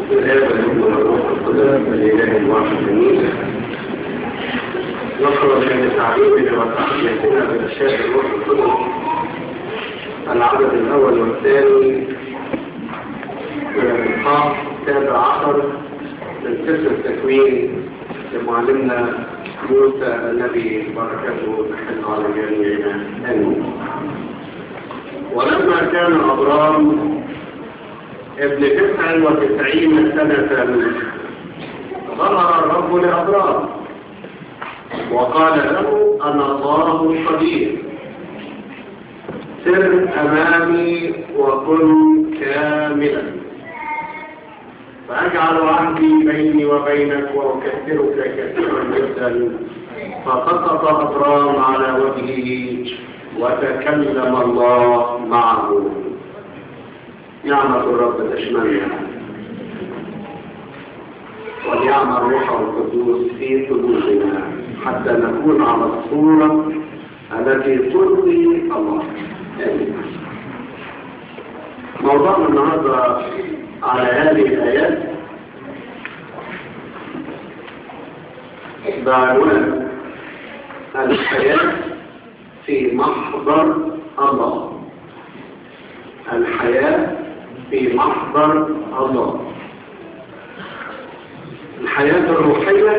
الإله الواحد الجميل نقرأ من تعليمنا وتحديثنا بإرشاد الروح القدس العدد الأول والثاني من الإصحاح السابع عشر من سفر التكوين لمعلمنا موسى الذي بركته تحل على جميعنا آمين ولما كان أبرام ابن تسع وتسعين سنة ظهر الرب لأبرام وقال له أنا الله القدير سر أمامي وكن كاملا فأجعل عهدي بيني وبينك وأكثرك كثيرا جدا فسقط أبرام على وجهه وتكلم الله معه نعمة الرب تشملنا وليعمل روحه القدوس في قلوبنا حتى نكون على الصورة التي ترضي الله آمين موضوعنا النهارده على هذه الآيات بعنوان الحياة في محضر الله الحياة في محضر الله الحياة الروحية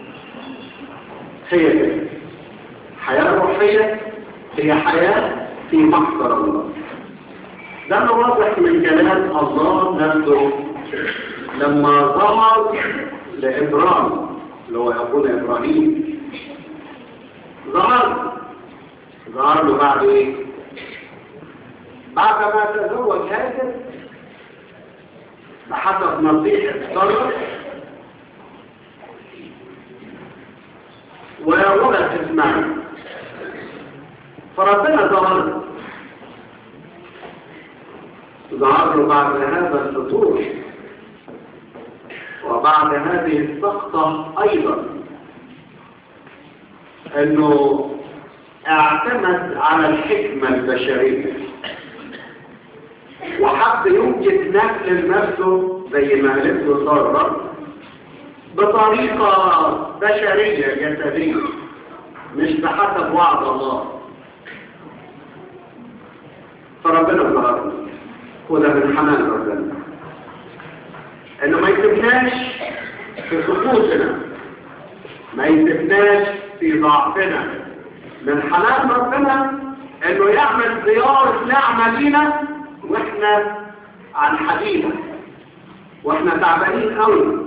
هي كده الحياة الروحية هي حياة في محضر الله ده واضح من كلام الله نفسه لما ظهر لإبراهيم اللي هو أبونا إبراهيم ظهر ظهر له بعد إيه؟ بعد ما تزوج هاجر بحسب نصيحة سارة وولد اسماعيل فربنا ظهر له ظهر له بعد هذا الفتور وبعد هذه السقطة أيضا أنه اعتمد على الحكمة البشرية وحب يوجد نسل لنفسه زي ما قالت له سارة بطريقة بشرية جسدية مش بحسب وعد الله فربنا ظهر له وده من حنان ربنا انه ما يسيبناش في سقوطنا ما يسيبناش في ضعفنا من حنان ربنا انه يعمل زيارة نعمة لينا واحنا عن حدينا واحنا تعبانين قوي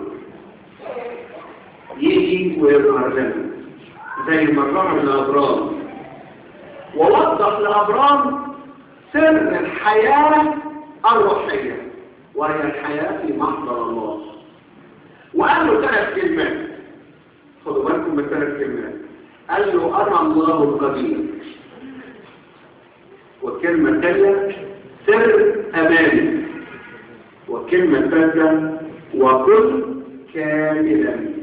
يجي ويظهر لنا زي ما ظهر لابرام ووضح لابرام سر الحياه الروحية وهي الحياة في محضر الله وقال له ثلاث كلمات خدوا بالكم من ثلاث كلمات قال له أنا الله القدير والكلمة الثانية سر أماني والكلمة الثالثة وكن كاملا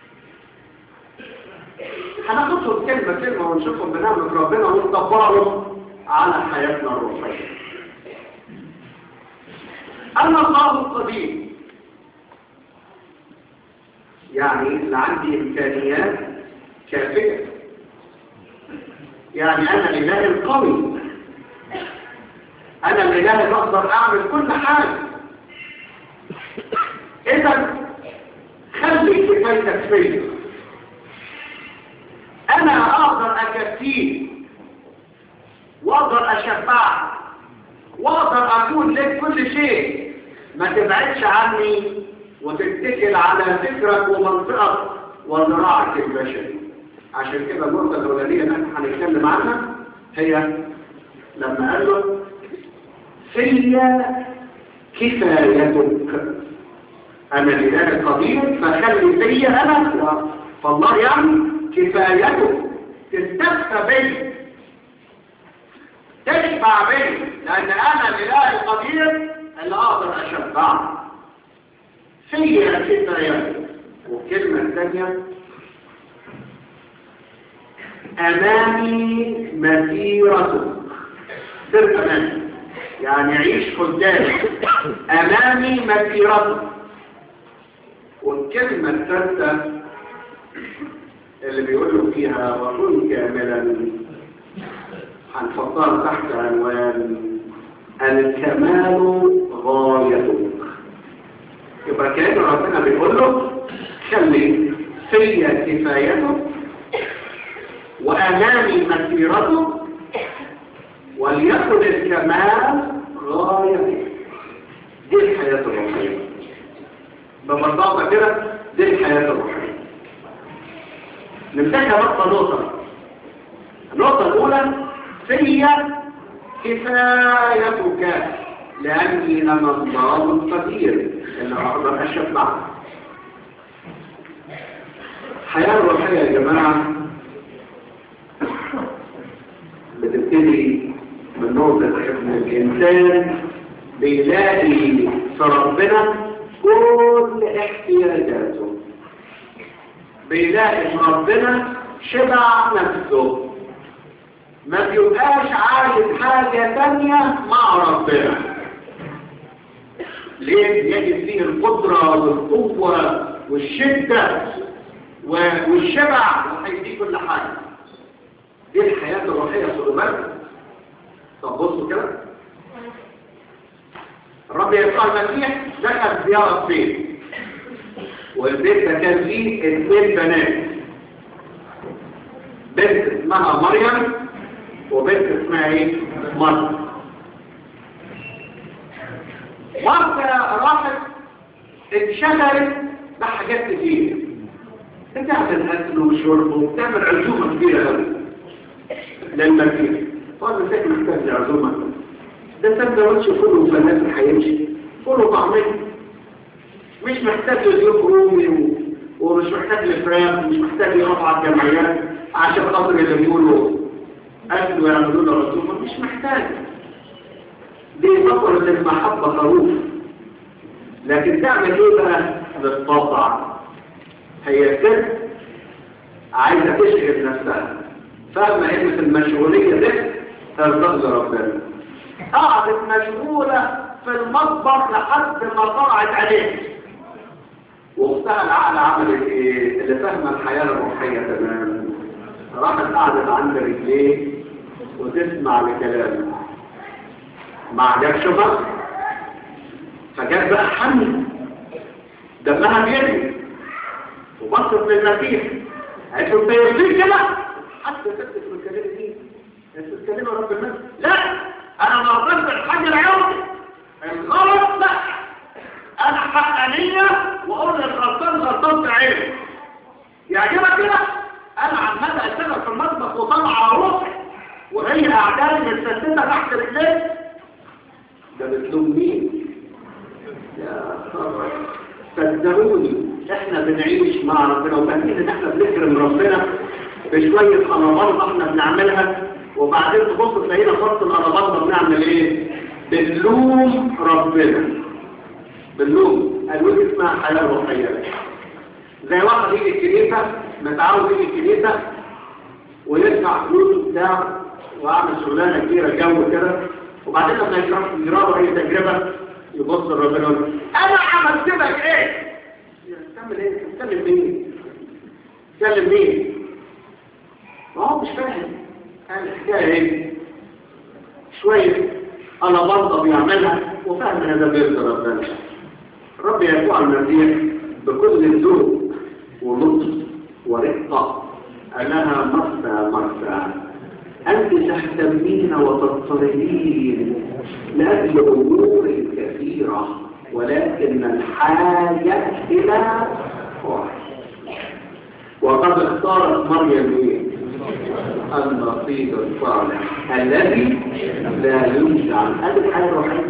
هناخدهم كلمة كلمة ونشوفهم بنعمة ربنا ونطبقهم على حياتنا الروحية أنا الله القدير يعني اللي عندي إمكانيات كافية يعني أنا الإله القوي أنا الإله اللي أقدر أعمل كل حاجة إذا خلي كفايتك فيا أنا أقدر أكفيك وأقدر أشبعك واقدر اكون لك كل شيء ما تبعدش عني وتتكل على فكرك ومنطقك وذراعك البشري عشان كده النقطه الاولانيه اللي احنا هنتكلم عنها هي لما قال له فيا كفايتك انا الاله القدير فخلي فيا انا فالله يعني كفايتك تستكفى بي تشبع بي لأن أنا الإله القدير اللي أقدر أشبعه فيا كفاية والكلمة الثانية أمامي مسيرتك سر أمامي يعني عيش قدامي أمامي مسيرتك والكلمة الثالثة اللي بيقولوا فيها وكن كاملا هنحطها تحت عنوان الكمال غايتك يبقى كأن ربنا بيقول له خلي فيا كفايتك وأمامي مسيرتك وليكن الكمال غايتك دي الحياة الروحية ببساطة كده دي الحياة الروحية نمسكها بقى نقطة النقطة الأولى فيا كفايتك لأني أنا الله القدير اللي أقدر أشبعك الحياة الروحية يا جماعة بتبتدي من نقطة ان الإنسان بيلاقي في ربنا كل احتياجاته بيلاقي في ربنا شبع نفسه ما بيبقاش عايز حاجة تانية مع ربنا ليه يجد فيه القدرة والقوة والشدة والشبع وهيديه كل حاجة دي الحياة الروحية صدوبات طب بصوا كده الرب يسوع المسيح دخل زيارة بيت والبيت ده كان فيه اثنين بنات بنت اسمها مريم وبنت اسمها ايه؟ مريم مرتا راحت انشغلت بحاجات كتير بتعمل اكل وشرب وبتعمل عزومه كبيره قوي للمسيح قال ازاي محتاج لعزومه ده سندوتش فول وفلافل هيمشي فول وطعميه مش محتاج لضيوف رومي و... ومش محتاج لفراخ ومش محتاج يقف على الجمعيات عشان خاطر اللي بيقولوا اكل ويعملوا له عزومه مش محتاج دي فقرة المحبة خروف لكن تعمل ايه بقى بالطبع هي ست عايزة تشغل نفسها فاهمة ان المشغولية دي ترضى لربنا قعدت مشغولة في المطبخ لحد ما طلعت عليه واختها العقل عملت ايه اللي فاهمة الحياة الروحية تمام راحت قعدت عند رجليه وتسمع لكلامه ما عجبش بقى فجاب بقى حمل دمها بيجري وبصت للمسيح قالت له انت يرضيك كده حتى تكتب في الكلمه دي انت بتتكلموا رب الناس لا انا ما قدرت الحاجه العيوب الغلط لا انا حقانيه واقول للغلطان غلطان في عيني يعجبك كده انا عمال اشتغل في المطبخ وطلع روحي وهي اعدادي متسدده تحت رجليك ده بتلوم مين يا خبر صدقوني احنا بنعيش مع ربنا وفاهمين ان احنا بنكرم ربنا بشوية قنبات احنا بنعملها وبعدين تبص تلاقينا فرط القنبات بنعمل ايه بنلوم ربنا بنلوم الوجه اسمها حياة روحية زي واحد يجي الكنيسة متعود يجي الكنيسة ويدفع فلوس بتاع وعمل شغلانة كبيرة جو كده وبعدين لما يشرح يجربوا اي تجربة يبص لربنا يقول انا عملت لك ايه تعمل ايه تتكلم مين تتكلم مين ما هو مش فاهم الحكايه ايه شويه انا برضه بيعملها وفاهم ان ده بيرضي ربنا رب يسوع المسيح بكل ذوق ولطف ورقه انها مرسى مرسى أنت تهتمين وتضطربين لأجل أمور كثيرة ولكن الحاجة إلى واحد وقد اختارت مريم إيه؟ النصيب الصالح الذي لا ينزع هذه الحياة الروحية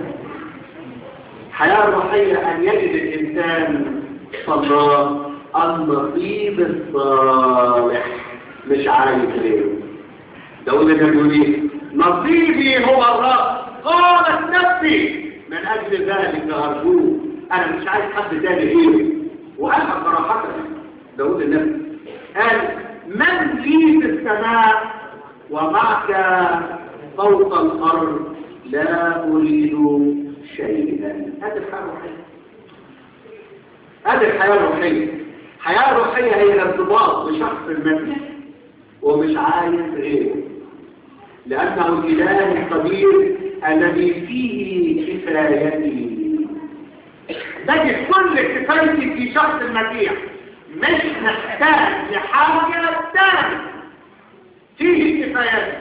الحياة الروحية أن يجد الإنسان صلى النصيب الصالح مش عايز غيره دولة بيقول ايه نصيبي هو الرب قالت نفسي من اجل ذلك ارجوه انا مش عايز حد تاني غيره وقالها صراحة داود النفس قال من لي في السماء ومعك فوق الارض لا اريد شيئا هذا الحال الوحيد هذه الحياة الروحية الحياة الروحية هي الارتباط بشخص المسيح ومش عايز غيره لأنه الإله القدير الذي فيه كفايتي تجد كل كفايتي في شخص المسيح مش محتاج لحاجة تانية فيه كفايتي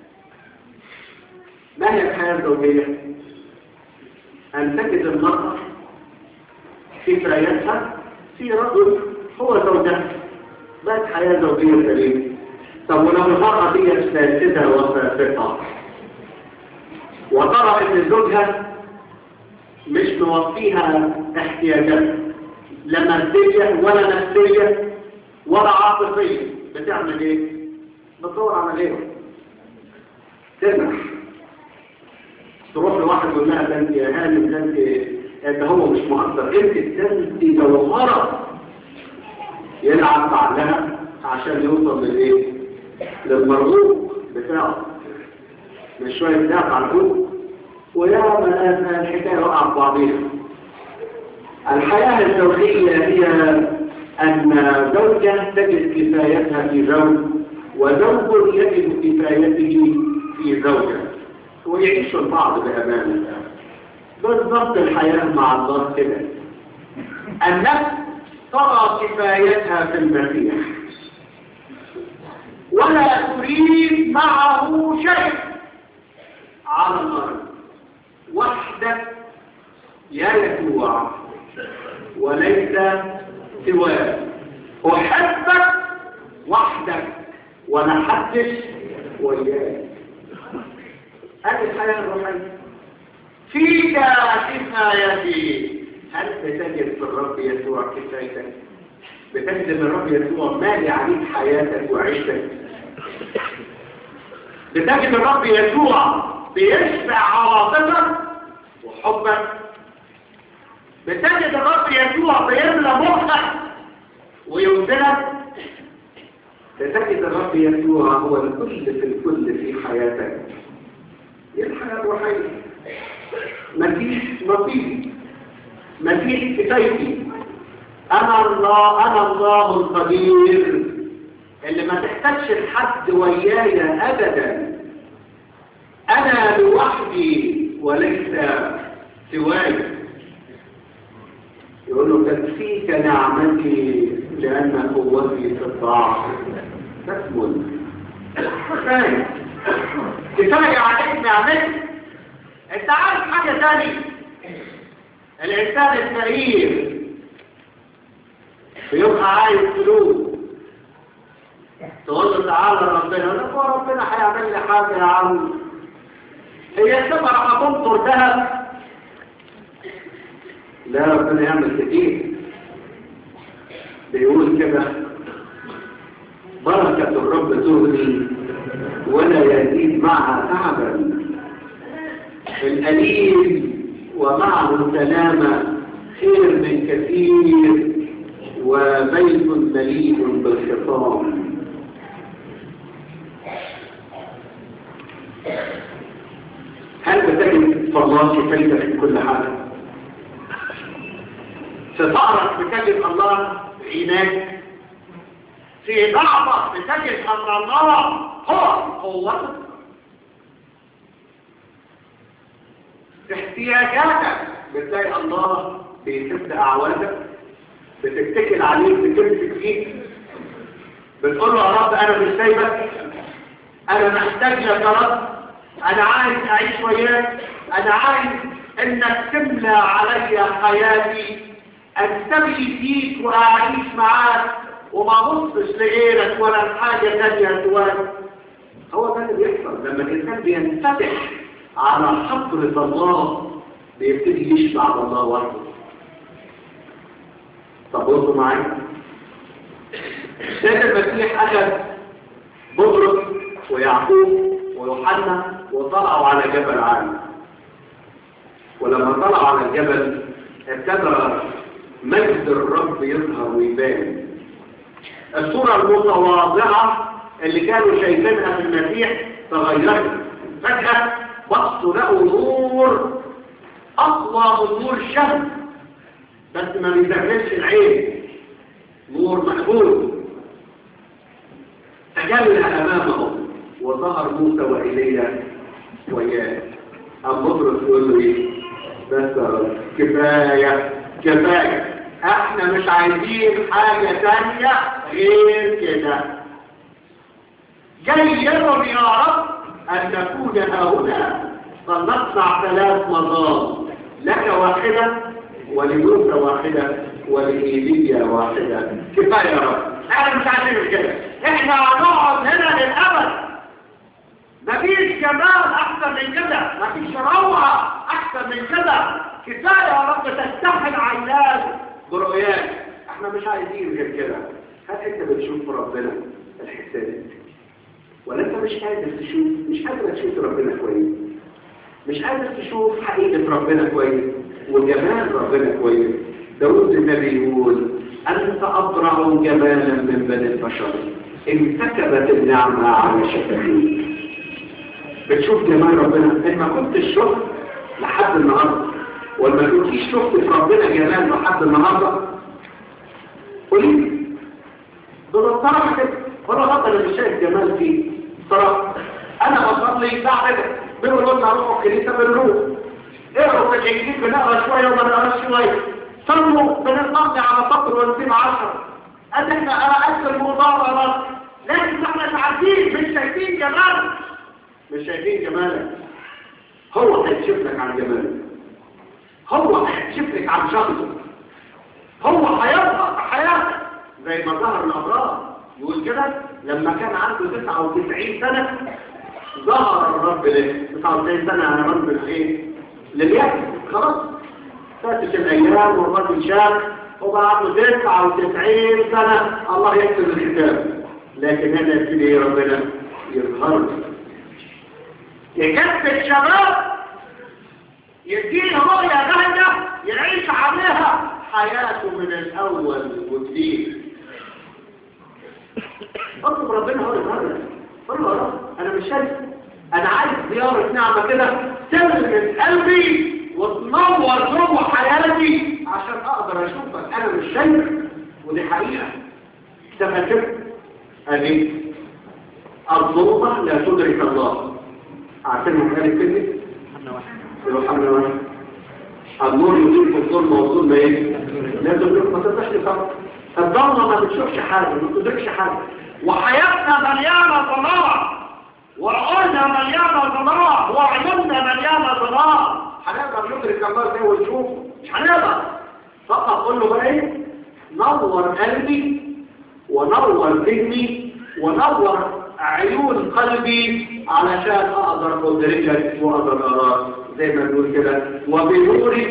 ما هي الحياة الزوجية؟ أن تجد المرأة كفايتها في رجل هو زوجها بقت حياة زوجية سليمة طب ولو المرأة دي فاسدة وفاسقة وترى ان زوجها مش موفيها احتياجات لا مادية ولا نفسية ولا عاطفية بتعمل ايه؟ بتدور على غيره تسمح تروح لواحد يقول لها ده انت يا هانم ده انت ده هو مش مقدر انت ده انت جوهرة يلعب بعدها عشان يوصل للايه؟ للمرغوب بتاعه مش شوية دافع على الحوق ويا ما الحكاية وقع في بعضيها الحياة الزوجية هي أن زوجة تجد كفايتها في زوج وزوج يجد كفايته في زوجة ويعيشوا البعض بأمانة بالضبط الحياة مع الله كده النفس ترى كفايتها في المسيح ولا تريد معه شيء على الأرض وحدك يا يسوع وليس سواك أحبك وحدك ولا حدش وياك هذه الحياة الروحية فيك كفايتي هل بتجد في الرب يسوع كفايتك بتجد من الرب يسوع مالي عليك حياتك وعيشتك بتجد الرب يسوع بيشبع عواطفك وحبك بتجد الرب يسوع بيملى مخك ويوزنك بتجد الرب يسوع هو الكل في الكل في حياتك ايه الحياة الروحية مفيش نصيب مفيش كفايتي انا الله انا الله القدير اللي ما تحتاجش لحد وياي ابدا انا لوحدي وليس سواي يقول له تكفيك نعمتي لان قوتي في الضعف تكمل كفايه كفايه عليك نعمتي انت عارف حاجه ثانيه الانسان الفقير بيبقى عايز فلوس تقول له تعالى ربنا يقول لك هو ربنا هيعمل لي حاجه يا عم هي السفر هتمطر ذهب لا ربنا يعمل كتير بيقول كده بركة الرب تغني ولا يزيد معها تعبا القليل ومعه السلامة خير من كثير وبيت مليء بالخصام هل بتجد فالله كفايتك في كل حاجة في فقرك بتجد الله عناك في ضعفك بتجد أن الله هو قوتك في احتياجاتك بتلاقي الله بيسد أعوانك بتتكل عليه بتمسك فيك بتقول له يا رب أنا مش سايبك أنا محتاج لك يا رب أنا عايز أعيش وياك أنا عايز إنك تملى علي حياتي أستبي فيك وأعيش معاك وما بصش لغيرك ولا لحاجة تانية سواك هو ده اللي بيحصل لما الإنسان بينفتح على حضرة الله بيبتدي يشبع الله وحده طب بصوا معايا سيد المسيح أخذ بطرس ويعقوب ويوحنا وطلعوا على جبل عالي ولما طلعوا على الجبل ابتدى مجد الرب يظهر ويبان الصورة المتواضعة اللي كانوا شايفينها في المسيح تغيرت فجأة بصوا لقوا نور أقوى من نور الشمس بس ما بيزغللش العين نور محفوظ تجلى امامهم وظهر موسى وايليا وياه ام بطرس يقول له ايه بس يا رب كفايه كفايه احنا مش عايزين حاجه ثانيه غير كده جيدهم يا رب ان نكون هنا فلنصنع ثلاث مظام لك واحده ولموسى واحده ولإيليا واحده كفايه يا رب احنا مش عايزين كده احنا هنقعد هنا للابد مفيش جمال احسن من كده مفيش روعة احسن من كده كفاية يا رب تستحل عينات برؤيات احنا مش عايزين غير كده هل انت بتشوف ربنا الحساب ولا انت مش قادر تشوف مش قادر تشوف ربنا كويس مش قادر تشوف حقيقة ربنا كويس وجمال ربنا كويس داود النبي يقول أنت أبرع جمالا من بني البشر انسكبت النعمة على شفتيك بتشوف جمال ربنا ان ما كنتش شفت لحد النهارده ولا ما كنتيش شفت في ربنا جمال لحد النهارده قولي لي ده الصراحه كده وانا غلط انا مش شايف جمال فيه صراحه انا بصلي ساعه كده بنقول لنا نروح الكنيسه بنروح اقروا في الانجيل بنقرا شويه وما نقراش شويه صلوا بنصلي على سطر ونسيب عشرة قال احنا قرأت المضاربة لكن احنا مش عارفين مش شايفين جمال مش شايفين جمالك هو هيكشف لك عن جمالك هو هيكشف لك عن شخصك هو هيظهر في حياتك زي ما ظهر الابرار يقول كده لما كان عنده 99 سنه ظهر الرب له 99 سنه انا رب الايه لليأس خلاص فاتت الايام والرجل شاب وبعد 99 سنه الله يكتب الكتاب لكن هنا يبتدي ربنا يظهر لك يجدد شباب يدينا رؤية جاهزة يعيش عليها حياته من الأول وجديد اطلب ربنا هو يظهر قول له يا رب أنا مش شايف أنا عايز زيارة نعمة كده تلمس قلبي وتنور جوه حياتي عشان أقدر أشوفك أنا مش شايف ودي حقيقة تفكر أدي الظلمة لا تدرك الله عارفين مكان الكلمة؟ يوحنا واحد النور يضيء في الظلمة والظلمة ايه؟ لا تدرك ما تقدرش تفهم الظلمة ما بتشوفش حاجة ما بتدركش حاجة وحياتنا مليانة ظلام وعقولنا مليانة ظلام وعيوننا مليانة ظلام هنقدر ندرك الله ازاي ونشوفه مش هنقدر فقط قول له بقى ايه؟ نور قلبي ونور ذهني ونور عيون قلبي علشان اقدر ادركك واقدر اراك زي ما نقول كده وبنورك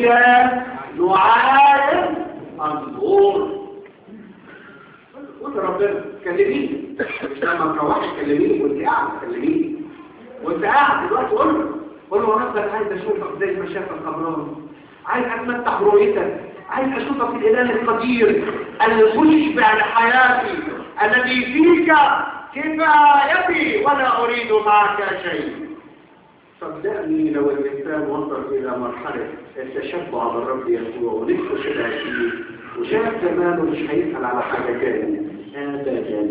نعاين النور قول ربنا كلميني مش لما تروحي كلميني وانت قاعد كلميني وانت قاعد دلوقتي قول له قول له ربنا عايز اشوفك زي ما شافك قبران عايز اتمتع برؤيتك عايز اشوفك الاله القدير المشبع لحياتي الذي فيك كفايتي ولا أريد معك شيء صدقني لو الإنسان وصل إلى مرحلة التشبع بالرب يسوع ونفسه شبع فيه وشاف جماله مش هيسأل على حاجة تانية أبدا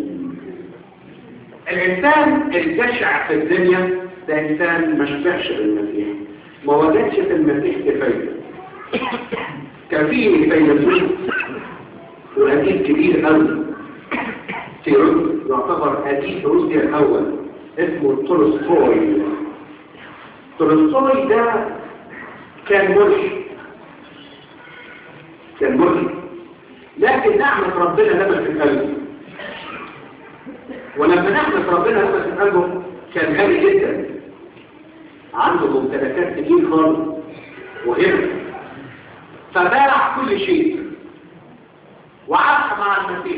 الإنسان الجشع في الدنيا ده إنسان ما شبعش بالمسيح ما وجدش في المسيح كفاية كان فيه فيلسوف وأكيد كبير قوي في روسيا يعتبر أديب روسيا الأول اسمه تولستوي تولستوي ده كان ملحد كان ملحد لكن نعمة ربنا لمست قلبه ولما نعمة ربنا لمست قلبه كان غني جدا عنده ممتلكات كتير خالص وغيره فباع كل شيء وعاش مع المسيح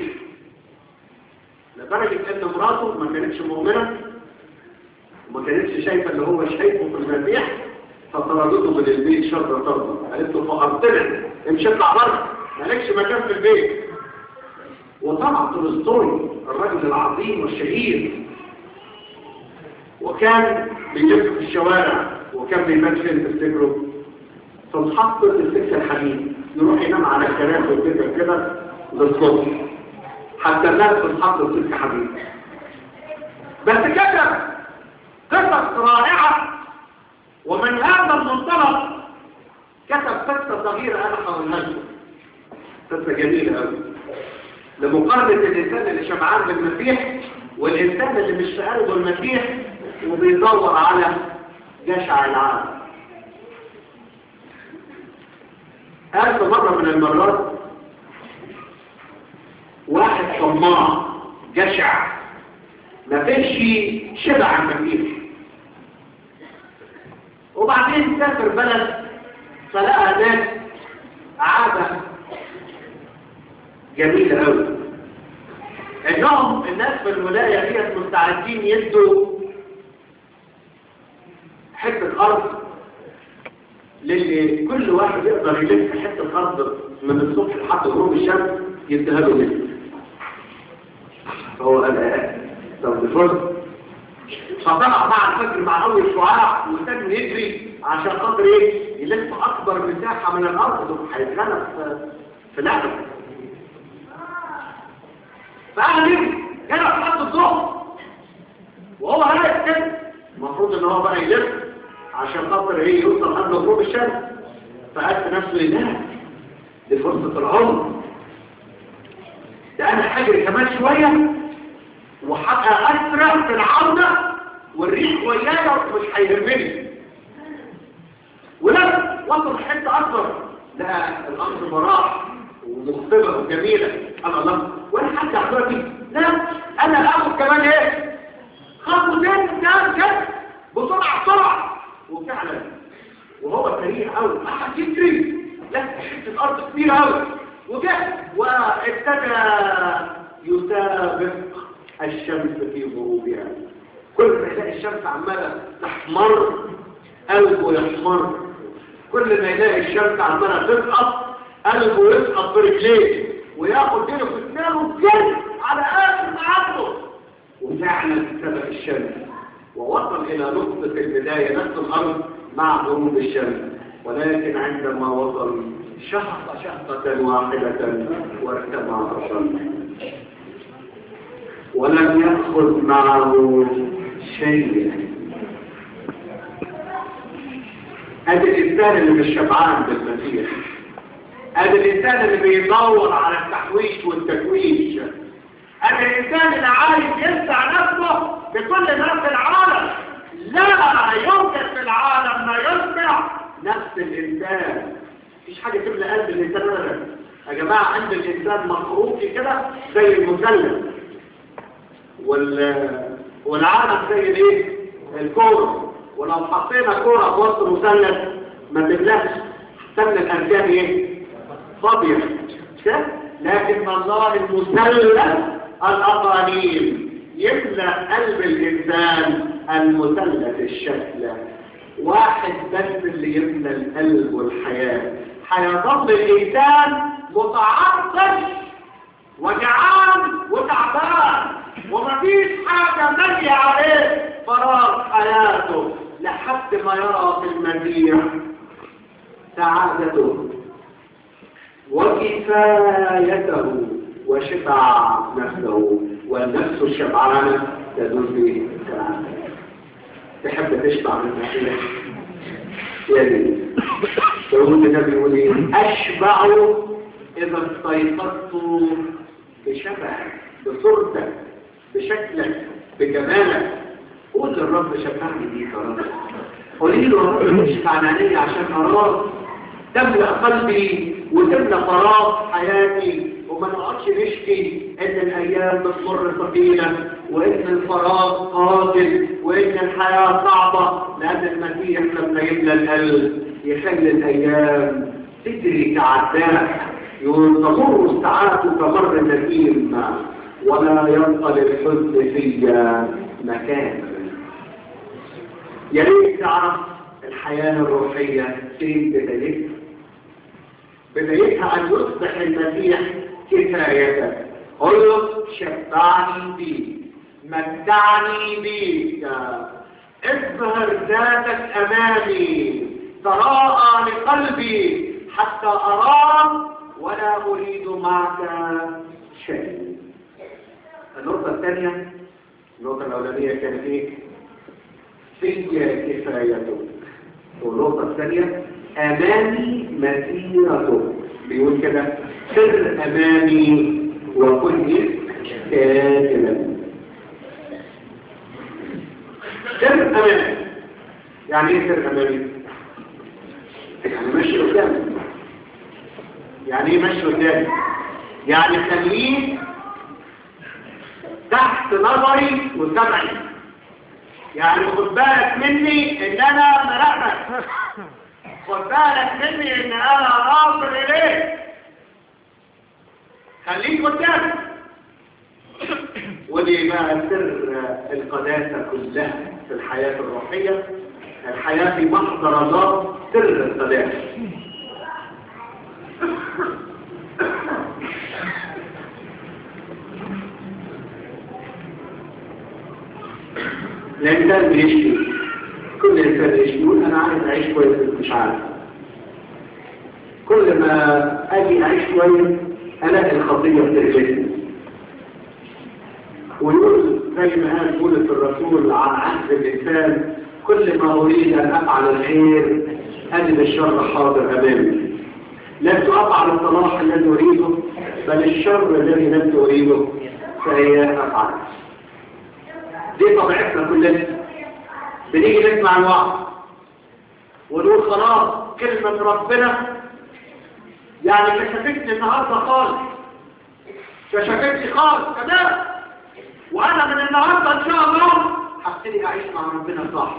لدرجة ان مراته ما كانتش مؤمنة وما كانتش شايفة اللي هو شايفه في المسيح فطردته من البيت شر طردة قالت له فقرتنا امشي اطلع بره مالكش مكان في البيت وطلع تولستوي الرجل العظيم والشهير وكان بيلف في الشوارع وكان بيمات فين تفتكروا في محطة السكة الحديد يروح ينام على الكراسي وكده كده للصبح حتى الناس في محطة السكة حديد بس كتب قصص رائعة ومن هذا المنطلق كتب قصة صغيرة أنا حولها لكم قصة جميلة أوي لمقارنة الإنسان اللي شبعان بالمسيح والإنسان اللي مش في قلبه المسيح وبيدور على جشع العالم قال في مرة من المرات واحد طماع جشع ما فيش شبع عن المسيح وبعدين سافر بلد فلقى هناك عادة جميلة قوي انهم الناس في الولاية ديت مستعدين يدوا حتة ارض للي كل واحد يقدر يلف حتة ارض من الصبح لحد غروب الشمس يديها له مثل فهو قال ايه طب بفرض فطلع مع الفجر مع اول شعاع وكان يجري عشان خاطر ايه يلف اكبر مساحة من الارض هيتغنى في في لعبه فقال ليه جرى في حد الظهر وهو رايح كده المفروض ان هو بقى يلف عشان خاطر ايه يوصل قبل غروب الشمس فقال في نفسه لا دي فرصة العمر ده انا حجري كمان شوية وحقق اسرع في العودة والريح ويايا مش هيهمني ولما وصل حتة اكبر لا الامر براح ومختبئة وجميلة قال الله وانا حتى احضرتي لا انا اخد كمان ايه خطوتين كام كده بسرعة بسرعة وفعلا وهو سريع قوي ما حد يجري لا حته ارض كبيره قوي وجه وابتدى يسابق الشمس في غروبها كل ما يلاقي الشمس عماله تحمر قلبه يحمر كل ما يلاقي الشمس عماله تسقط قلبه يسقط برجليه وياخد دينه في اسنانه جد على اخر عبده وفعلا سبق الشمس ووصل الى نقطة البداية نفس الارض مع غروب الشمس ولكن عندما وصل شهق شهقة واحدة وارتمى الشمس ولم يأخذ معه شيئا هذا الإنسان اللي مش شبعان بالمسيح هذا الإنسان اللي بيدور على التحويش والتكويش هذا الإنسان اللي عايز ينسع نفسه بكل ما في العالم لا يوجد في العالم ما يسمع نفس الإنسان مفيش حاجة تملى قلب الإنسان أبدا يا جماعة عند الإنسان مخروطي كده زي المثلث وال... والعالم زي الايه الكورة ولو حطينا كورة في وسط المثلث ما تبلاش تملى الأركان ايه فاضية لكن الله المثلث الأقاليم يملأ قلب الإنسان المثلث الشكل واحد بس اللي يملأ القلب والحياة هيظل الإنسان متعطش وجعان وتعبان ومفيش حاجة مالية عليه فراغ حياته لحد ما يرى في المسيح سعادته وكفايته وشبع نفسه والنفس الشبعانة تدوس به السعادة تحب تشبع من المسيح يا ريت داود ده بيقول ايه اشبع اذا استيقظت بشبع بصورتك بشكلك بجمالك قول للرب شبعني بيك يا رب قولي له يا رب اشفع عيني عشان اراك تملأ قلبي وتملأ فراغ حياتي وما نقعدش نشكي ان الايام بتمر ثقيله وان الفراغ قاتل وان الحياه صعبه لان المسيح لما يملى القلب يخلي الايام تجري كعداء تمر الساعات كمر النسيم ولا يبقى للحزن فيا مكان يا ريت تعرف الحياه الروحيه فين بدايتها بدايتها ان يصبح المسيح كفايتك قل له شبعني بيك متعني بيك اظهر ذاتك امامي تراءى لقلبي حتى أراه ولا أريد معك شيء النقطة الثانية النقطة الأولانية كانت إيه؟ في كفايتك والنقطة الثانية أمامي مسيرتك بيقول كده سر أمامي وكن كاتلا سر أمامي يعني إيه سر أمامي؟ يعني ماشي قدامي يعني إيه ماشي قدامي؟ يعني خليه تحت نظري وسمعي يعني خد بالك مني ان انا مراقبك خد بالك مني ان انا ناظر اليك خليك قدامي ودي بقى سر القداسة كلها في الحياة الروحية الحياة في محضر الله سر القداسة الإنسان بيشتي كل إنسان يشتي يقول أنا عايز أعيش كويس بس مش عارف كل ما أجي أعيش كويس ألاقي الخطية بترجعني ويقول زي ما قال بولس الرسول عن عهد الإنسان كل ما أريد أن أفعل الخير أجد الشر حاضر أمامي لست أفعل الصلاح الذي أريده بل الشر الذي لست أريده فهي أفعل دي طبيعتنا كلنا بنيجي نسمع الوعظ ونقول خلاص كلمة ربنا يعني كشفتني النهاردة خالص كشفتني خالص تمام وانا من النهاردة ان شاء الله هبتدي اعيش مع ربنا صح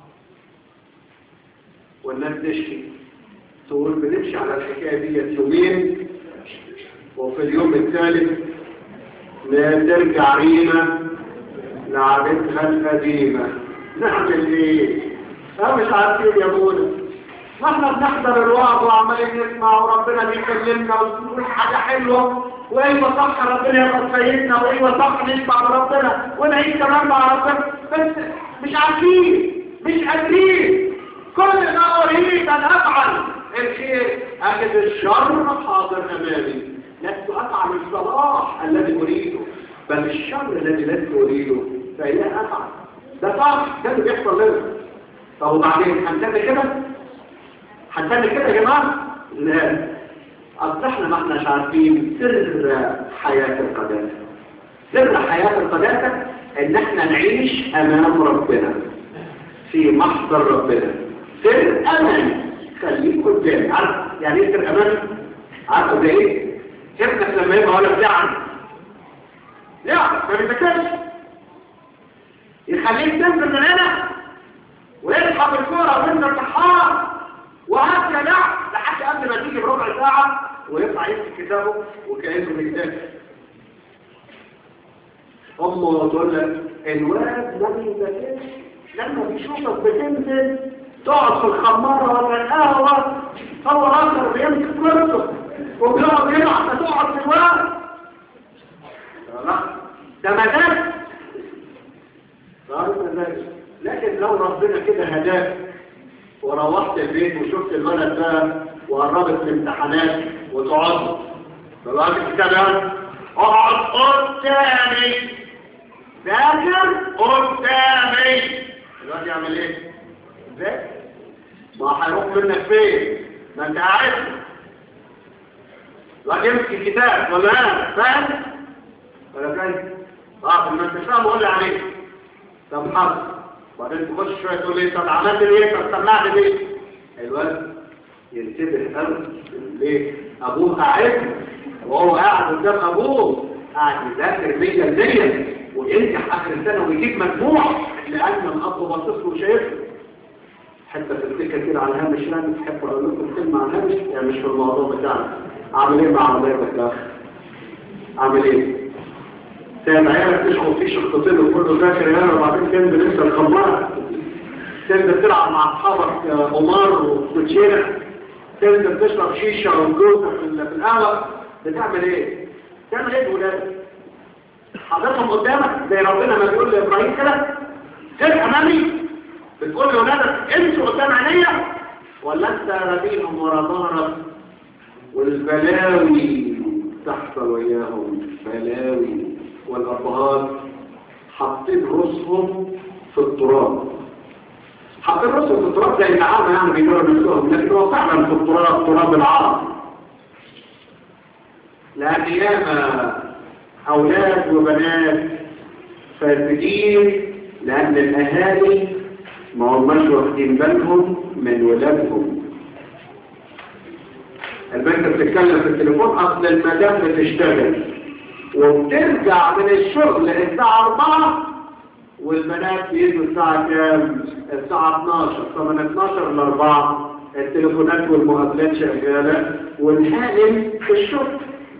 والناس تشكي تقول بنمشي على الحكاية دي يومين وفي اليوم الثالث لا ترجع ريما لعبتها القديمة نعمل ايه اه مش عارفين يا بولا ما احنا بنحضر الوعظ وعمالين نسمع وربنا بيكلمنا ونقول حاجة حلوة وايوه صح ربنا ياخد سيدنا وايوه صح نسمع ربنا ونعيش كمان مع ربنا بس مش عارفين مش قادرين كل ما اريد ان افعل الخير اجد الشر حاضر امامي لست افعل الصلاح الذي اريده بل الشر الذي لست اريده فهي افعل ده صح ده اللي بيحصل لنا طب وبعدين هنتبه كده هنتبه كده يا جماعه لا اصل احنا ما احناش عارفين سر حياه القداسه سر حياه القداسه ان احنا نعيش امام ربنا في محضر ربنا سر امامي خليك قدامي عارف يعني ايه سر امامي عارف ده ايه ابنك لما يبقى ولا بتاعك لا ما بيذاكرش يخليك تنزل من هنا ويسحب الكوره وانت فرحان وهكذا لحد قبل ما تيجي بربع ساعه ويطلع يمسك كتابه وكانه بيذاكر امه تقول لك الواد ما بيذاكرش لما بيشوفك بتنزل تقعد في الخماره ولا القهوه هو اكتر بيمسك كرسه وبيقعد يلعب فتقعد في الواد لا ده مزاج لكن لو ربنا كده هداك وروحت البيت وشفت الولد ده وقربت الامتحانات وتقعد فالواحد الكتاب يعني اقعد قدامي ذاكر قدامي الواحد يعمل ايه؟ ذاكر ما هيروح منك فين؟ ما انت عارف الواحد يمسك الكتاب ولا انا فاهم؟ ولا فاهم؟ اه ما انت فاهم قول لي عليه طب حاضر وبعدين تخش شويه تقول لي طب عملت ايه طب سمعت ليه الواد ينتبه قوي ليه ابوه قاعد وهو قاعد قدام ابوه قاعد يذاكر 100% وينجح اخر السنه ويجيب مجموع لان الاب باصص له وشايفه حتى في الفكره كده على هامش يعني تحب اقول لكم كلمه على هامش يعني مش في الموضوع بتاعنا اعمل ايه مع عربيتك يا اخي اعمل ايه تاني عيالك تشخص فيه شخصتين وكله ذاكر هنا وبعدين تنزل انت الخمارة تنزل تلعب مع اصحابك قمار وكوتشينة تنزل تشرب شيشة وجوزة في القهوة بتعمل ايه؟ تعمل ايه بولادك؟ حضرتهم قدامك زي ربنا ما بيقول لابراهيم كده سير امامي بتقول لاولادك امشوا قدام عينيا ولا انت رميهم ورا ظهرك والبلاوي تحصل وياهم بلاوي والابهات حاطين راسهم في التراب حاطين راسهم في التراب زي العامة يعني بيقولوا نفسهم لكن هو فعلا في التراب تراب العرب لأن ياما أولاد وبنات فاسدين لأن الأهالي ما هماش واخدين بالهم من ولادهم البنت بتتكلم في التليفون أصل المدام بتشتغل وبترجع من الشغل الساعة 4 والبنات بيجوا الساعة كام؟ الساعة 12 فمن 12 ل 4 التليفونات والمقابلات شغالة والحالم في الشغل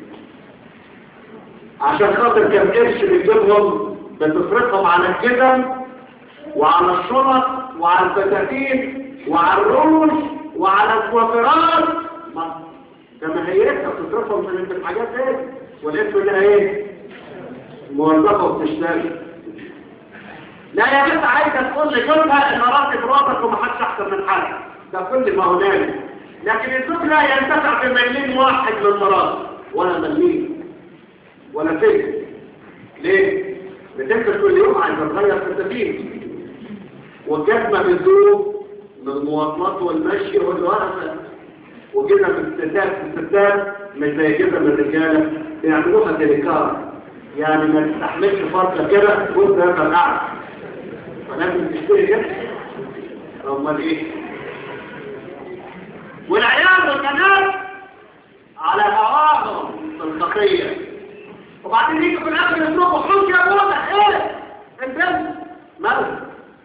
عشان خاطر كم قرش بتجيبهم بتصرفهم على الجبن وعلى الشنط وعلى الفساتين وعلى الروج وعلى الكوافيرات جماهيرتها بتصرفهم من الحاجات دي والاسم ده ايه؟ موظفه وبتشتغل لا يا بنت عايزه تقول لجوزها ان راتب راتك ومحدش احسن من حد ده كل ما هنالك لكن الزوج لا ينتفع بمليم واحد من مراته ولا مليم ولا فكر ليه؟ بتفكر كل يوم عايزه تغير في التفكير والجزمه بالذوق من المواصلات والمشي والورقه وجزم الستات الستات مش زي جزم الرجاله بيعملوها ديليكار يعني ما تستحملش فتره كده وانت هذا قاعد فلازم تشتري كده امال ايه والعيال والبنات على هواهم في الخطيه وبعدين يجي في الاخر يصرفوا حوش يا بوضع ايه البنت مالك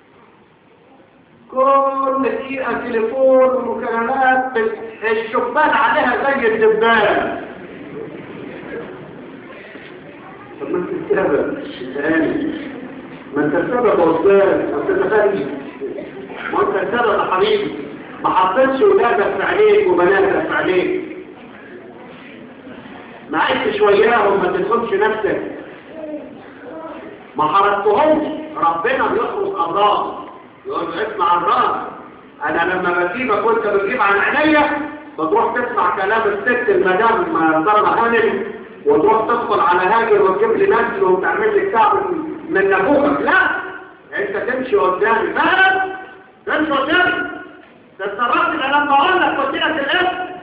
كل دقيقة تليفون ومكالمات الشبان عليها زي الدبان طب ما انت السبب الثاني ما انت السبب يا استاذ ما انت غني ما انت السبب يا حبيبي ما حطيتش ولادك في عينيك وبناتك في عينيك ما عشتش وياهم ما تدخلش نفسك ما حرقتهمش ربنا بيخلص امراض يقول له اسمع الراس انا لما بسيبك وانت بتجيب عن عينيا بتروح تسمع كلام الست المدام سلمى هانم وتروح تدخل على هاجر وتجيب لي نسل وتعمل لي كعب من نبوغك لا انت تمشي قدامي بس تمشي قدامي تتصرفت انا لما اقول لك قلت لك الاسم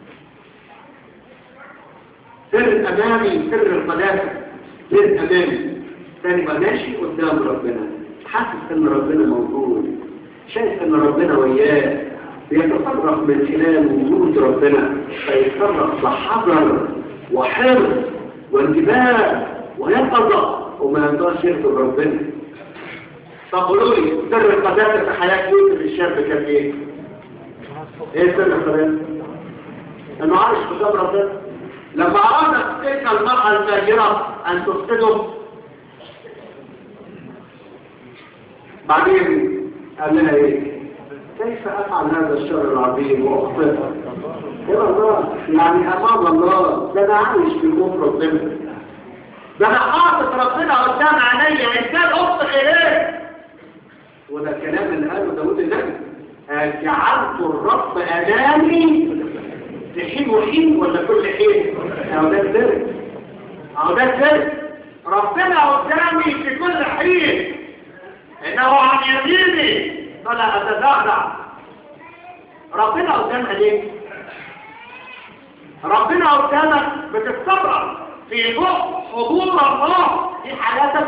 سر امامي سر القداسه سر امامي تاني بقى ماشي قدام ربنا حاسس ان ربنا موجود شايف ان ربنا وياه بيتصرف من خلال وجود ربنا فيتصرف بحذر وحرص وانتباه ويقظة وما يقدرش يغضب ربنا طب قولوا لي سر القداسة في حياة يوسف الشاب كان ايه؟ ايه سر القداسة؟ انه عايش قدام ربنا لما ارادت تلك المرأة الفاجرة ان تفسده بعدين قال لها ايه كيف افعل هذا الشر العظيم واخطئ يا الله يعني امام الله ده انا عايش في خوف ربنا ده انا حاطط ربنا قدام عينيا ازاي اخطئ اليه وده كلام اللي قاله داوود النبي جعلت الرب امامي في حين وحين ولا كل حين اهو ده السر اهو ده السر ربنا قدامي في كل حين انه عن يميني فلا اتدخل ربنا قدام عليك ربنا قدامك بتتصرف في ضوء حضور الله في حياتك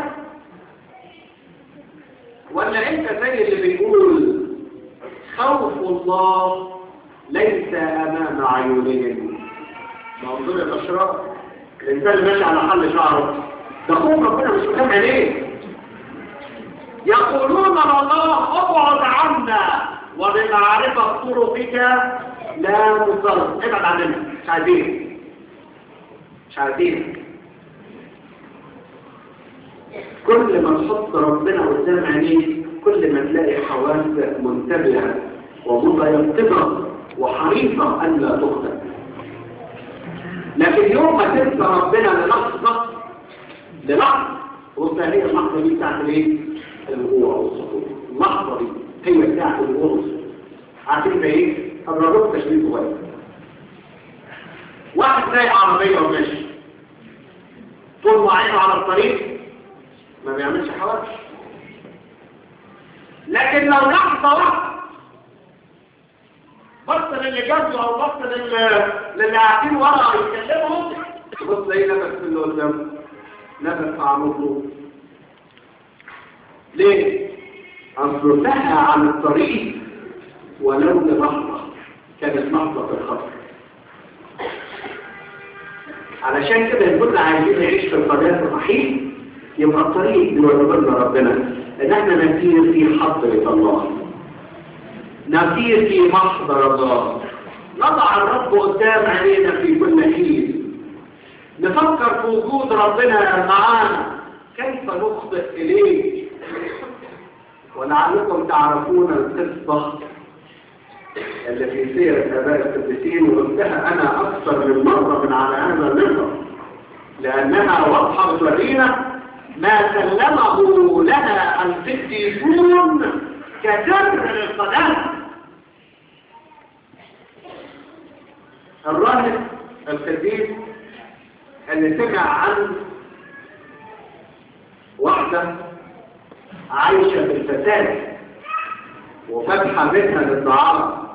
ولا انت زي اللي بيقول خوف الله ليس امام عيونهم منظور الاشرار الانسان اللي ماشي على حل شعره ده خوف ربنا مش قدام عليه يقولون الله ابعد عنا وبمعرفة طرقك لا نصرف ابعد عننا مش عايزين مش عايزين كل ما تحط ربنا قدام عينيك كل ما تلاقي حواسك منتبهة ومتيقظة وحريصة ألا تخطئ لكن يوم ما تنسى ربنا للحظة للحظة وهي اللحظة دي بتاعت الايه؟ الوقوع والسقوط اللحظة دي هي بتاعت الوقوع عارفين ايه؟ الرجل تشبيه صغير واحد سايق عربية وماشي طول ما عينه على الطريق ما بيعملش حوادث لكن لو لحظة واحدة بص للي جنبه او بص للي للي قاعدين ورا يتكلموا بص ايه نفس اللي قدامه نفس عمره ليه؟ أصله سهى عن الطريق ولو للحظة كانت لحظة الخطر علشان كده يقول عايزين نعيش في القضاء الرحيم يبقى الطريق بيوربنا ربنا ان احنا نسير في حضرة الله نسير في محضر الله نضع الرب قدام علينا في كل حين نفكر في وجود ربنا معانا كيف نخطئ إليه ولعلكم تعرفون القصة اللي في سيرة آباء القديسين وقلتها أنا أكثر من مرة من على هذا المنبر لأنها واضحة بتورينا ما سلمه لنا القديسون كسر للقداسة الراهب القديس اللي سمع عن واحدة عايشة في الفساد وفتحة بيتها للدعارة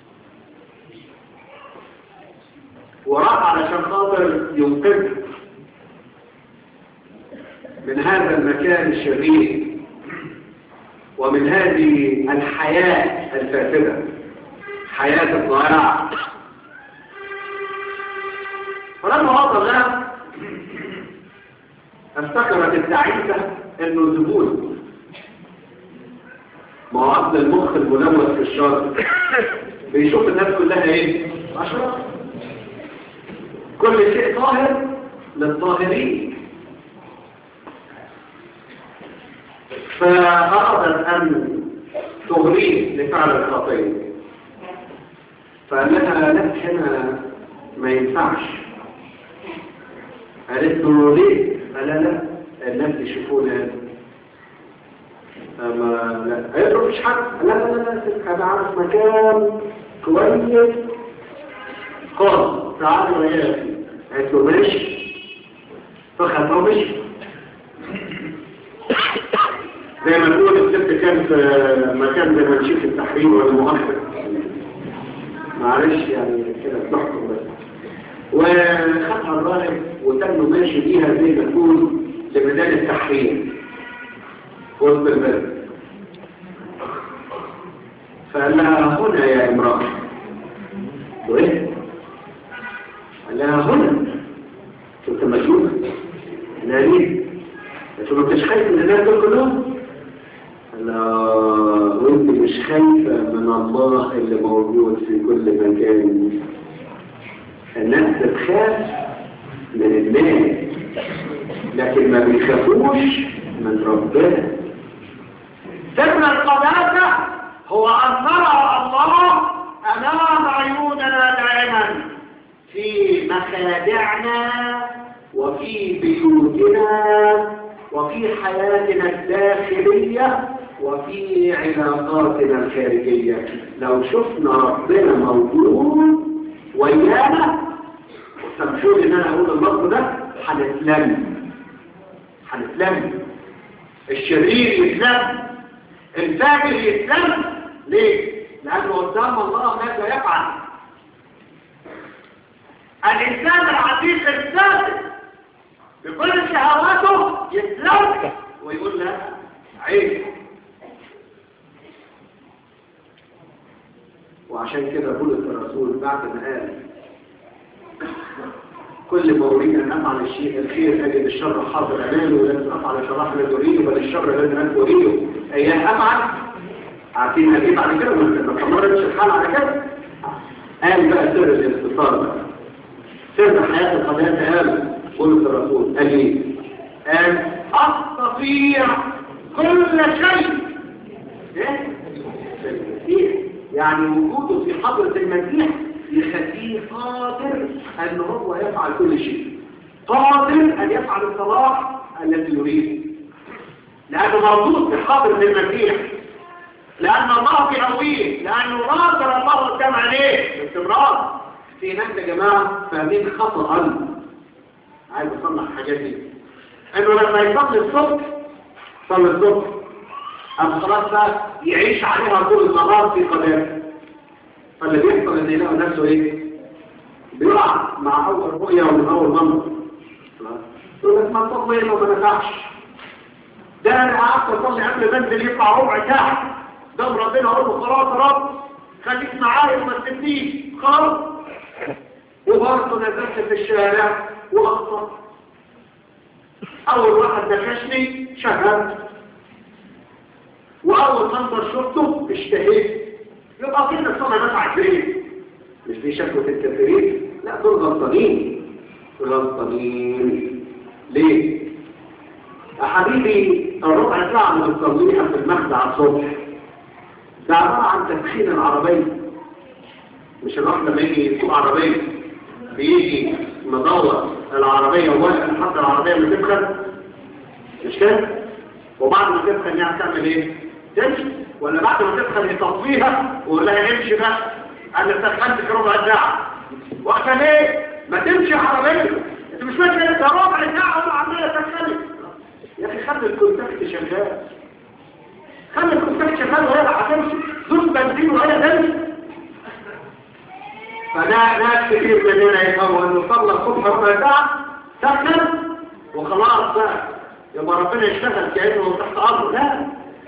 وراح علشان خاطر ينقذها من هذا المكان الشرير ومن هذه الحياة الفاسدة حياة الضياع فلما وصل لها افتكرت التعيسة انه زبون ما هو عقل المخ الملوث في الشر بيشوف الناس كلها ايه عشرة كل شيء طاهر للطاهرين فأرادت أن تغريه لفعل الخطية فقال لها لا هنا ما ينفعش قالت له ليه؟ قال لا لا الناس يشوفونا أما لا قالت له مش حد لا لا لا لا أنا عارف مكان كويس خالص تعالوا وياك قالت له ماشي فخذ ماشي زي ما تقول الست كان في مكان زي ما نشوف التحرير ولا مؤخر معلش يعني كده بنحكم بس وخدها الراهب وتنه ماشي بيها زي ما تقول لميدان التحرير وسط البلد فقال لها هنا يا امرأة وايه؟ قال لها هنا كنت مجنونة لا ليه؟ انتوا ما انتش خايف من الناس دول كلهم؟ لا وانت مش خايفة من الله اللي موجود في كل مكان الناس بتخاف من الناس لكن ما بيخافوش من ربنا سر القداسة هو أن نرى الله أمام عيوننا دائما في مخادعنا وفي بيوتنا وفي حياتنا الداخلية وفي علاقاتنا الخارجية لو شفنا ربنا موجود ويانا سامحوني ان انا اقول اللفظ ده هنتلم هنتلم الشرير يتلم الفاجر يتلم ليه؟ لأنه قدام الله ماذا يفعل الإنسان العتيق السادس بكل شهواته يتلم ويقول لا عيب وعشان كده بولس الرسول بعد ما قال كل ما أريد أن أفعل الشيء الخير أجد الشر حاضر أمامي ولن أفعل شرح لا أريد بل الشر الذي أن أريده أيام أفعل عارفين هجيب بعد كده ما استمرتش الحال على كده قال بقى سر الاستثار بقى سر حياة القضايا قال بولس الرسول قال ايه؟ قال أستطيع كل شيء ايه؟ يعني وجوده في حضرة المسيح يخليه قادر أن هو يفعل كل شيء قادر أن يفعل الصلاح الذي يريد لأنه موجود في حضرة المسيح لأن الله بيقويه لأنه ناظر الله قدام عليه باستمرار في ناس يا جماعة فاهمين خطأ عايز أصلح الحاجات دي إنه لما يصلي الصبح صلي الصبح أما خلاص بقى يعيش عليها طول النهار في قدام فاللي بيحصل إن يلاقي نفسه إيه؟ بيقع مع أول رؤية ومن أول منظر يقول لك ما تصلي إلا ما نفعش ده أنا قعدت أصلي قبل ما أنزل يطلع ربع ساعة ده ربنا أقول له خلاص يا رب خليك معايا وما تسيبنيش خلاص وبرضه نزلت في الشارع وأخطأ أول واحد نكشني شهدت وأول منظر شفته اشتهيت يبقى كده الصلاة نفعت ليه؟ مش دي شكوة الكافرين لا دول غلطانين غلطانين ليه؟ يا حبيبي الربع ساعة اللي بتصليها في المخدع على الصبح ده عبارة عن تدخين العربية مش الواحد لما يجي يسوق عربية بيجي مدور العربية وواقف لحد العربية اللي تدخل مش كده؟ وبعد ما تدخل يعني تعمل ايه؟ تمشي ولا بعد ما تدخل يطفيها ويقول لها امشي بقى انا دخلتك ربع ساعة وقتها ليه؟ ما تمشي عربية انت مش ماشي انت ربع ساعة وما عمالة تدخلك يا اخي خلي الكونتاكت شغال خلي الكونتاكت شغال وهي هتمشي دول بنزين وهي تمشي فده ناس كتير مننا يفهموا انه صلى الصبح ربع ساعة دخل وخلاص بقى يبقى ربنا يشتغل كأنه تحت أرضه لا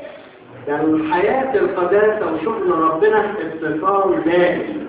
ده الحياة القداسة وشغل ربنا اتصال دائم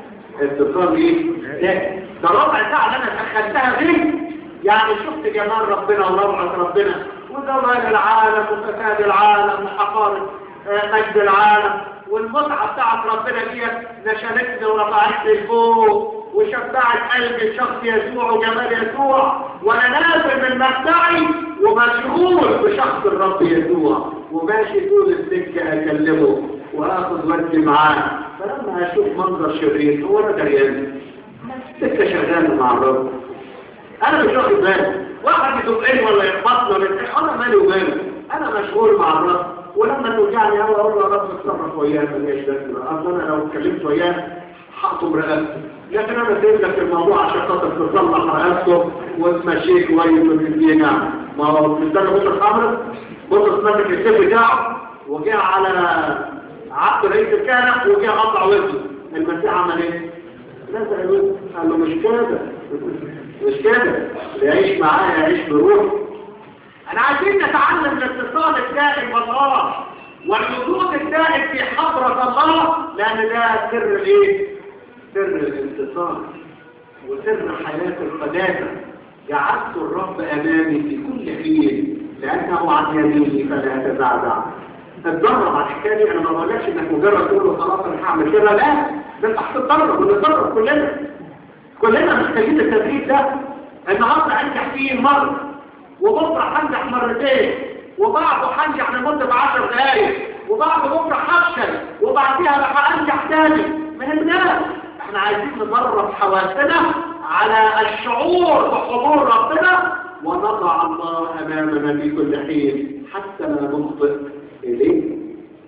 اتصال ايه؟ دائم ده ربع ساعة اللي انا دخلتها فيه يعني شفت جمال ربنا وروعة ربنا وزوال العالم وفساد العالم وحقارة مجد العالم والمتعة بتاعت ربنا دي نشلتني ورفعتني لفوق وشبعت قلبي شخص يسوع وجمال يسوع وانا نازل من مخدعي ومشغول بشخص الرب يسوع وماشي طول السكة اكلمه واخذ ودي معاه فلما اشوف منظر شرير هو انا دريان السكة شغالة مع الرب انا مش واخد بالي واحد يدقني ولا يخبطني ولا يتحق انا مالي وماله انا مشغول مع الرب ولما توجعني هو اقول له يا رب اتصرف وياه ما ليش لازمه اصل انا لو اتكلمت وياه حطه برقبته لكن انا سيب لك الموضوع عشان خاطر تصلح رقبته وتمشيه كويس وتديه نعم ما هو بالنسبه بص الخمر بص ماسك السيف بتاعه وجه على عبد رئيس الكهنه وجه قطع وزنه المسيح عمل ايه؟ نزل الوزن قال له مش كده مش كده اللي يعيش معاه يعيش بروح انا عايزين نتعلم الاتصال الدائم بالله والوجود الدائم في حضرة الله لان ده سر الايه سر الانتصار وسر حياة القداسة جعلت الرب امامي في كل حين لانه عن يميني فلا تزعزع اتدرب على الحكايه دي انا ما بقولكش انك مجرد تقول له خلاص انا هعمل كده لا ده انت هتتدرب ونتدرب كلنا كلنا محتاجين التدريب ده النهارده انجح فيه مره وبكره هنجح مرتين وبعده هنجح لمده 10 دقايق وبعد بكره هفشل وبعديها بقى انجح تاني من الناس احنا عايزين ندرب حواسنا على الشعور بحضور ربنا ونضع الله امامنا في كل حين حتى لا نخطئ اليه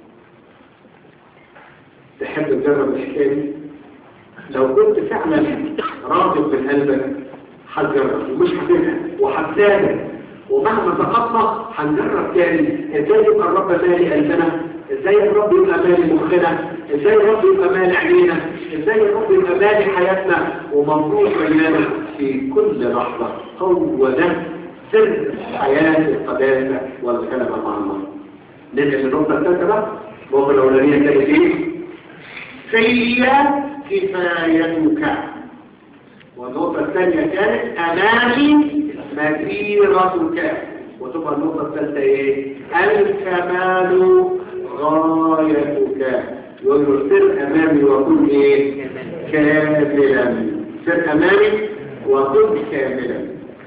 تحب تجرب الحكايه دي لو كنت فعلا راغب من قلبك هتجرب ومش هتنهى وهتسامح ومهما سقطنا هنجرب تاني ازاي يبقى الرب مالي قلبنا ازاي الرب يبقى مالي مخنا ازاي الرب يبقى مالي عينينا ازاي الرب يبقى مالي حياتنا ومبروك بيننا في كل لحظه هو ده سر حياه القداسه والكلمه مع الله نرجع للنقطه الثالثه بقى النقطه الاولانيه كانت ايه؟ فيا كفايتك والنقطة الثانية كانت أمامي مسيرتك وتبقى النقطة الثالثة إيه؟ الكمال غايتك يقول له سر أمامي وكن إيه؟ كاملا سر أمامي وكن كاملا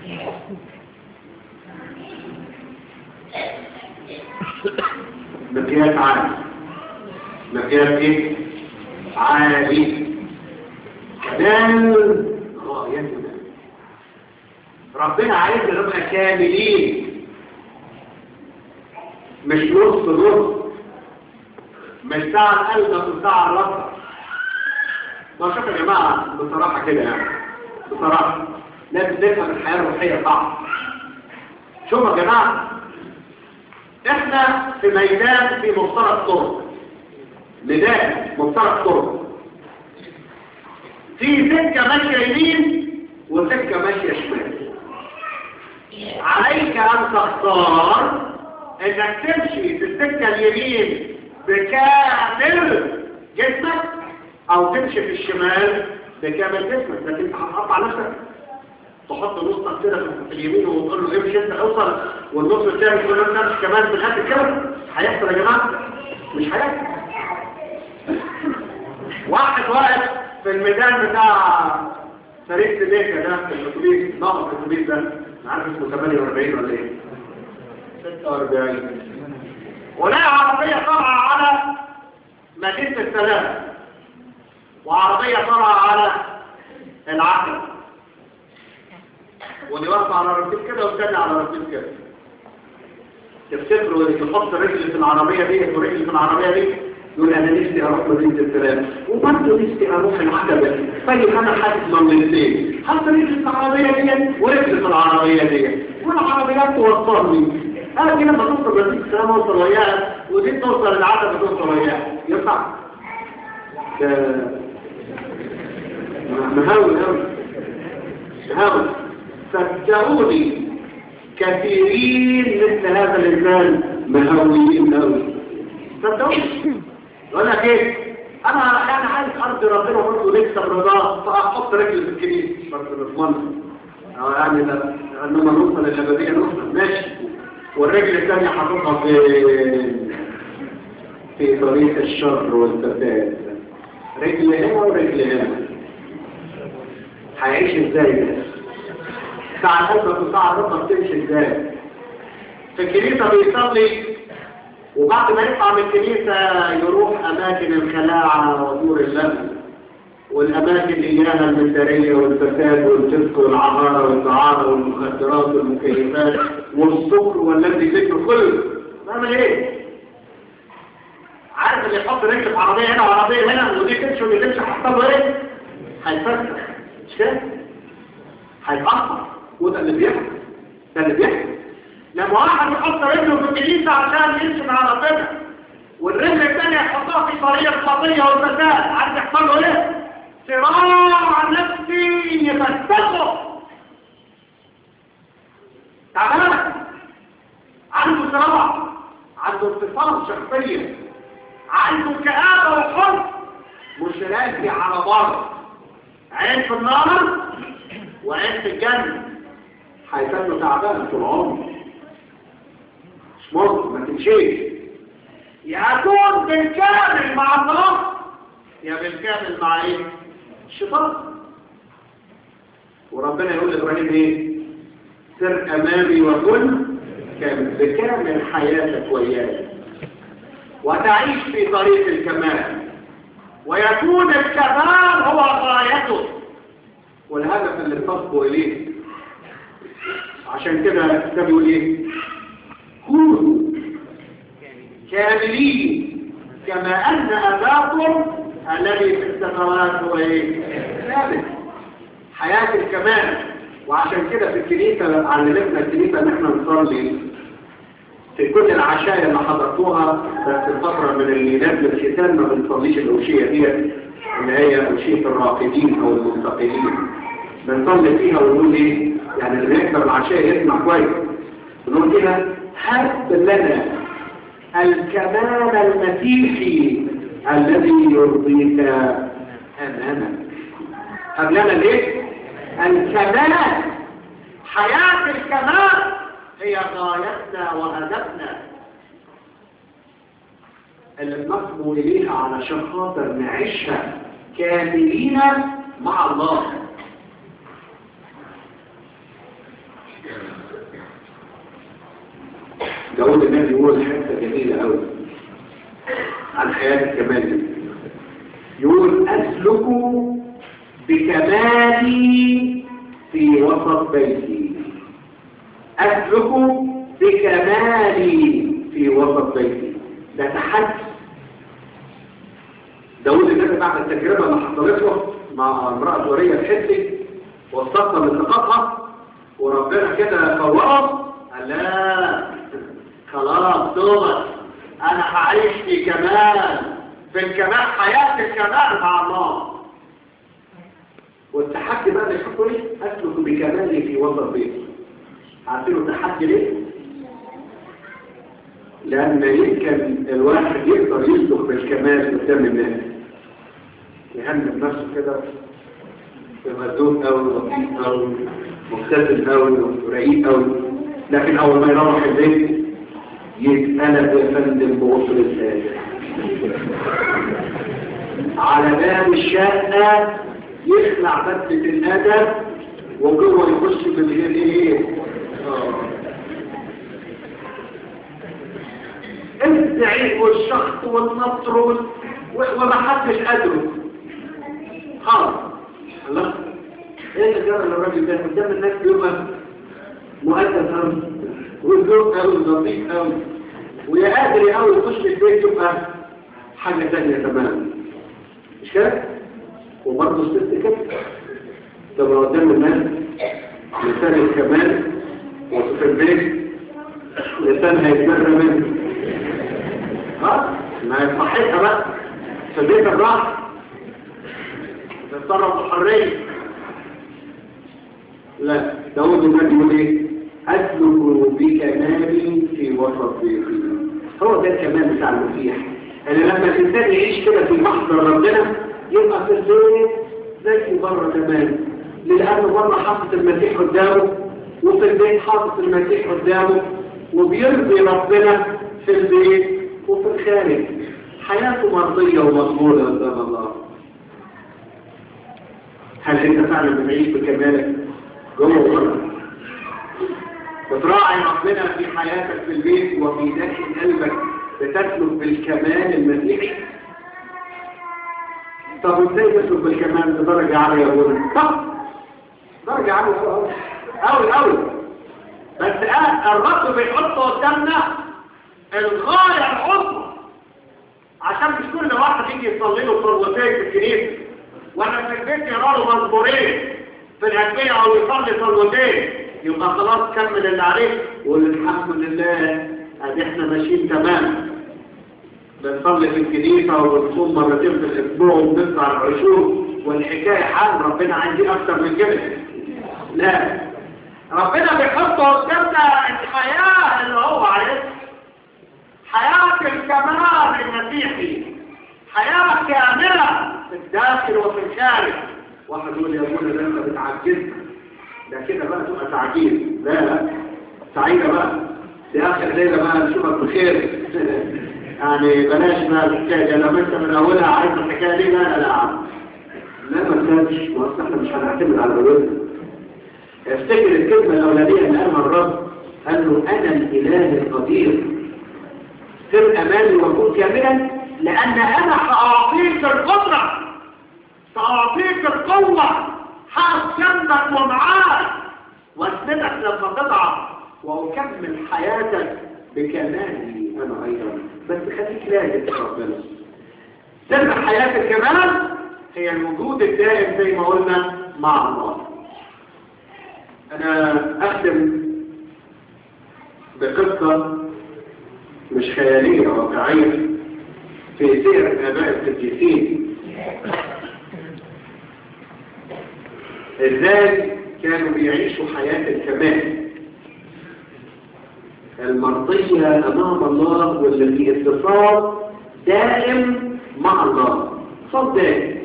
مقياس عالي مقياس إيه؟ عالي كمال غايتنا ربنا عايزنا نبقى كاملين مش نص نص مش ساعة القلب وساعة الرفع ما شوف يا جماعة بصراحة كده يعني بصراحة لازم نفهم الحياة الروحية صح شوفوا يا جماعة احنا في ميدان في مفترض طرق ميدان مفترض طرق في سكة ماشية يمين وسكة ماشية شمال عليك ان تختار انك تمشي في السكة اليمين بكامل جسمك او تمشي في الشمال بكامل جسمك لكن انت هتقطع نفسك تحط نصك كده في اليمين وتقول له امشي انت اوصل والنص الثاني تقول له امشي كمان في الاخر كده هيحصل يا جماعه مش هيحصل واحد واقف في الميدان بتاع فريق سليكا ده في الاتوبيس ضابط الاتوبيس ده عارف اسمه 48 ولا ايه 46 ولقى عربيه طالعه على مدينه السلام وعربيه طالعه على العقل ودي واقفه على رصيف كده والثاني على رصيف كده تفتكروا اللي يحط رجل في العربيه دي ورجل في العربيه دي يقول انا نفسي اروح مدينه السلام وبرضه نفسي اروح العتبه طيب انا حاسس من الاثنين حط رجل في العربيه دي ورجل في العربيه دي والعربيات توصلني انا كده لما توصل مدينه السلام اوصل وياها ودي توصل العتبه توصل وياها ينفع ده مهاول قوي مهاول صدقوني كثيرين مثل هذا الانسان مهويين قوي صدقوني يقول لك ايه انا يعني عايز ارضي ربنا برضه نكسب رضاه فاحط رجلي في الكنيسه برضه نضمنها أو يعني ده انما نوصل للابديه نوصل ماشي والرجل الثانيه حاططها في في طريق الشر والفساد رجل هنا ورجل هنا هيعيش ازاي ده ساعة قلبك وساعة ربك تمشي ازاي في الكنيسة بيصلي وبعد ما يطلع من الكنيسة يروح أماكن الخلاعة ودور اللبن والأماكن إياها المدارية والفساد والفسق والعمارة والدعارة والمخدرات والمكيفات والسكر والذي ذكر كله نعمل ايه؟ عارف اللي يحط رجل في عربية هنا وعربية هنا ودي تمشي ودي تمشي حصل له ايه؟ هيتفسخ مش كده؟ هيتأثر وده اللي بيحصل ده اللي بيحصل لما واحد يحط رجله في الكنيسة عشان يمشي على ربنا والرجل الثانية يحطها في طريق الخطية والفساد عارف يحصل له ايه؟ صراع نفسي يفسخه تعبان عنده صراع عنده انتصار شخصية عنده كآبة وحب مش راجع على بره عين في النار وعين في الجنة هيفضل تعبان طول عمره مش ممكن ما تمشيش يا تكون بالكامل مع الله يا بالكامل مع ايه الشيطان وربنا يقول لابراهيم ايه سر امامي وكن كامل بكامل حياتك وياي وتعيش في طريق الكمال ويكون الكمال هو غايته والهدف اللي تصبوا اليه عشان كده الكتاب يقول ايه كونوا كاملين كما ان اباكم الذي في السماوات هو ايه ثابت حياه الكمال وعشان كده في الكنيسه علمتنا الكنيسه ان احنا نصلي في كل العشايا اللي حضرتوها بس الفتره من الميلاد للختان ما بنصليش الاوشيه دي اللي هي اوشيه الراقدين او المنتقلين بنصلي فيها ونقول ايه يعني اللي يحضر العشاء يسمع كويس بنقول فيها هب لنا الكمال المسيحي الذي يرضيك امامك هب لنا ليه الكمال حياة الكمال هي غايتنا وهدفنا اللي بنصبو إليها علشان خاطر نعيشها كاملين مع الله داود النبي يقول حته جميله قوي عن حياه الكمال يقول اسلك بكمالي في وسط بيتي اسلك بكمالي في وسط بيتي ده تحدي داود النبي بعد التجربة اللي حصلت له مع امرأة ورية الحسي وصلتها لثقتها وربنا كده فوقه قال لا خلاص دوبك انا هعيش في كمال في الكمال حياة الكمال مع الله والتحدي بقى اللي يحطوا لي اسلك بكمالي في وسط بيتي عارفين التحدي ليه؟ لأن يمكن الواحد يقدر يسلك بالكمال قدام الناس يهمل نفسه كده مردود أو لطيف أو مبتسم أو رقيق أو لكن أول ما يروح البيت يتقلب يا فندم بوصل الثاني على باب الشقة يخلع بدلة الأدب وجوه يخش بالغير ايه الزعيق والشخط والنطر وال... وما حدش قدره خلاص الله ايه اللي جرى للراجل ده قدام الناس بيبقى مؤدب قوي والذوق قوي ولطيف قوي ويا قادر قوي يخش البيت يبقى حاجه ثانيه تماما مش كده وبرضه الست كده تبقى قدام الناس لسان الكمال وفي البيت لسان هيتمر منه ها ما يصحيها بقى في بيت الراحة تتصرف بحرية لا داود النبي يقول ايه أسلك بكمالي في وسط بيتي هو ده الكمال بتاع المسيح ان لما الانسان يعيش كده في محضر ربنا يبقى في البيت زي بره كمان لأنه بره حاطط المسيح قدامه وفي البيت حاطط المسيح قدامه وبيرضي ربنا في البيت وفي الخارج حياته مرضية ومقبولة قدام الله هل انت فعلا بتعيش بكمالك جوه وبره بتراعي ربنا في حياتك في البيت وفي داخل قلبك بتسلك بالكمال المسيحي طب ازاي تسلك بالكمال بدرجة عالية يا ابونا طب درجة عالية قوي قوي قوي بس آه الرب بيحط قدامنا الغاية العظمى عشان مش كل واحد يجي يصلي له صلوتين في الكنيسة ولا في البيت يقرا له مزمورين في الأدبية أو يصلي صلوتين يبقى خلاص كمل اللي عليه وقول الحمد لله ادي احنا ماشيين تمام بنصلي في الكنيسة وبنصوم مرتين في الأسبوع وبندفع العشور والحكاية حال ربنا عندي أكتر من كده لا ربنا بيحط قدامنا الحياة اللي هو عايزها حياة الكمال المسيحي حياة كاملة في الداخل وفي الخارج واحد يقول يا ابونا ده انت بتعجزنا ده كده بقى تبقى تعجيز لا لا سعيدة بقى في اخر ليلة بقى نشوفك بخير يعني بلاش بقى الحكاية لما انت من اولها عايز الحكاية دي لا لا لا لا ما تنساش ما احنا مش هنعتمد على الولد افتكر الكلمة الأولانية اللي قالها الرب قال له أنا الإله القدير سر أمامي وكون كاملا لأن أنا سأعطيك القدرة سأعطيك القوة حاس جنبك ومعاك واسندك لما تضعف وأكمل حياتك بكمالي أنا أيضا بس خليك لاجئ ربنا سر حياة الكمال هي الوجود الدائم زي ما قلنا مع الله أنا أختم بقصة مش خيالية واقعية في سير آباء القديسين إزاي كانوا بيعيشوا حياة الكمال المرضية أمام الله واللي في اتصال دائم مع الله اتصال دائم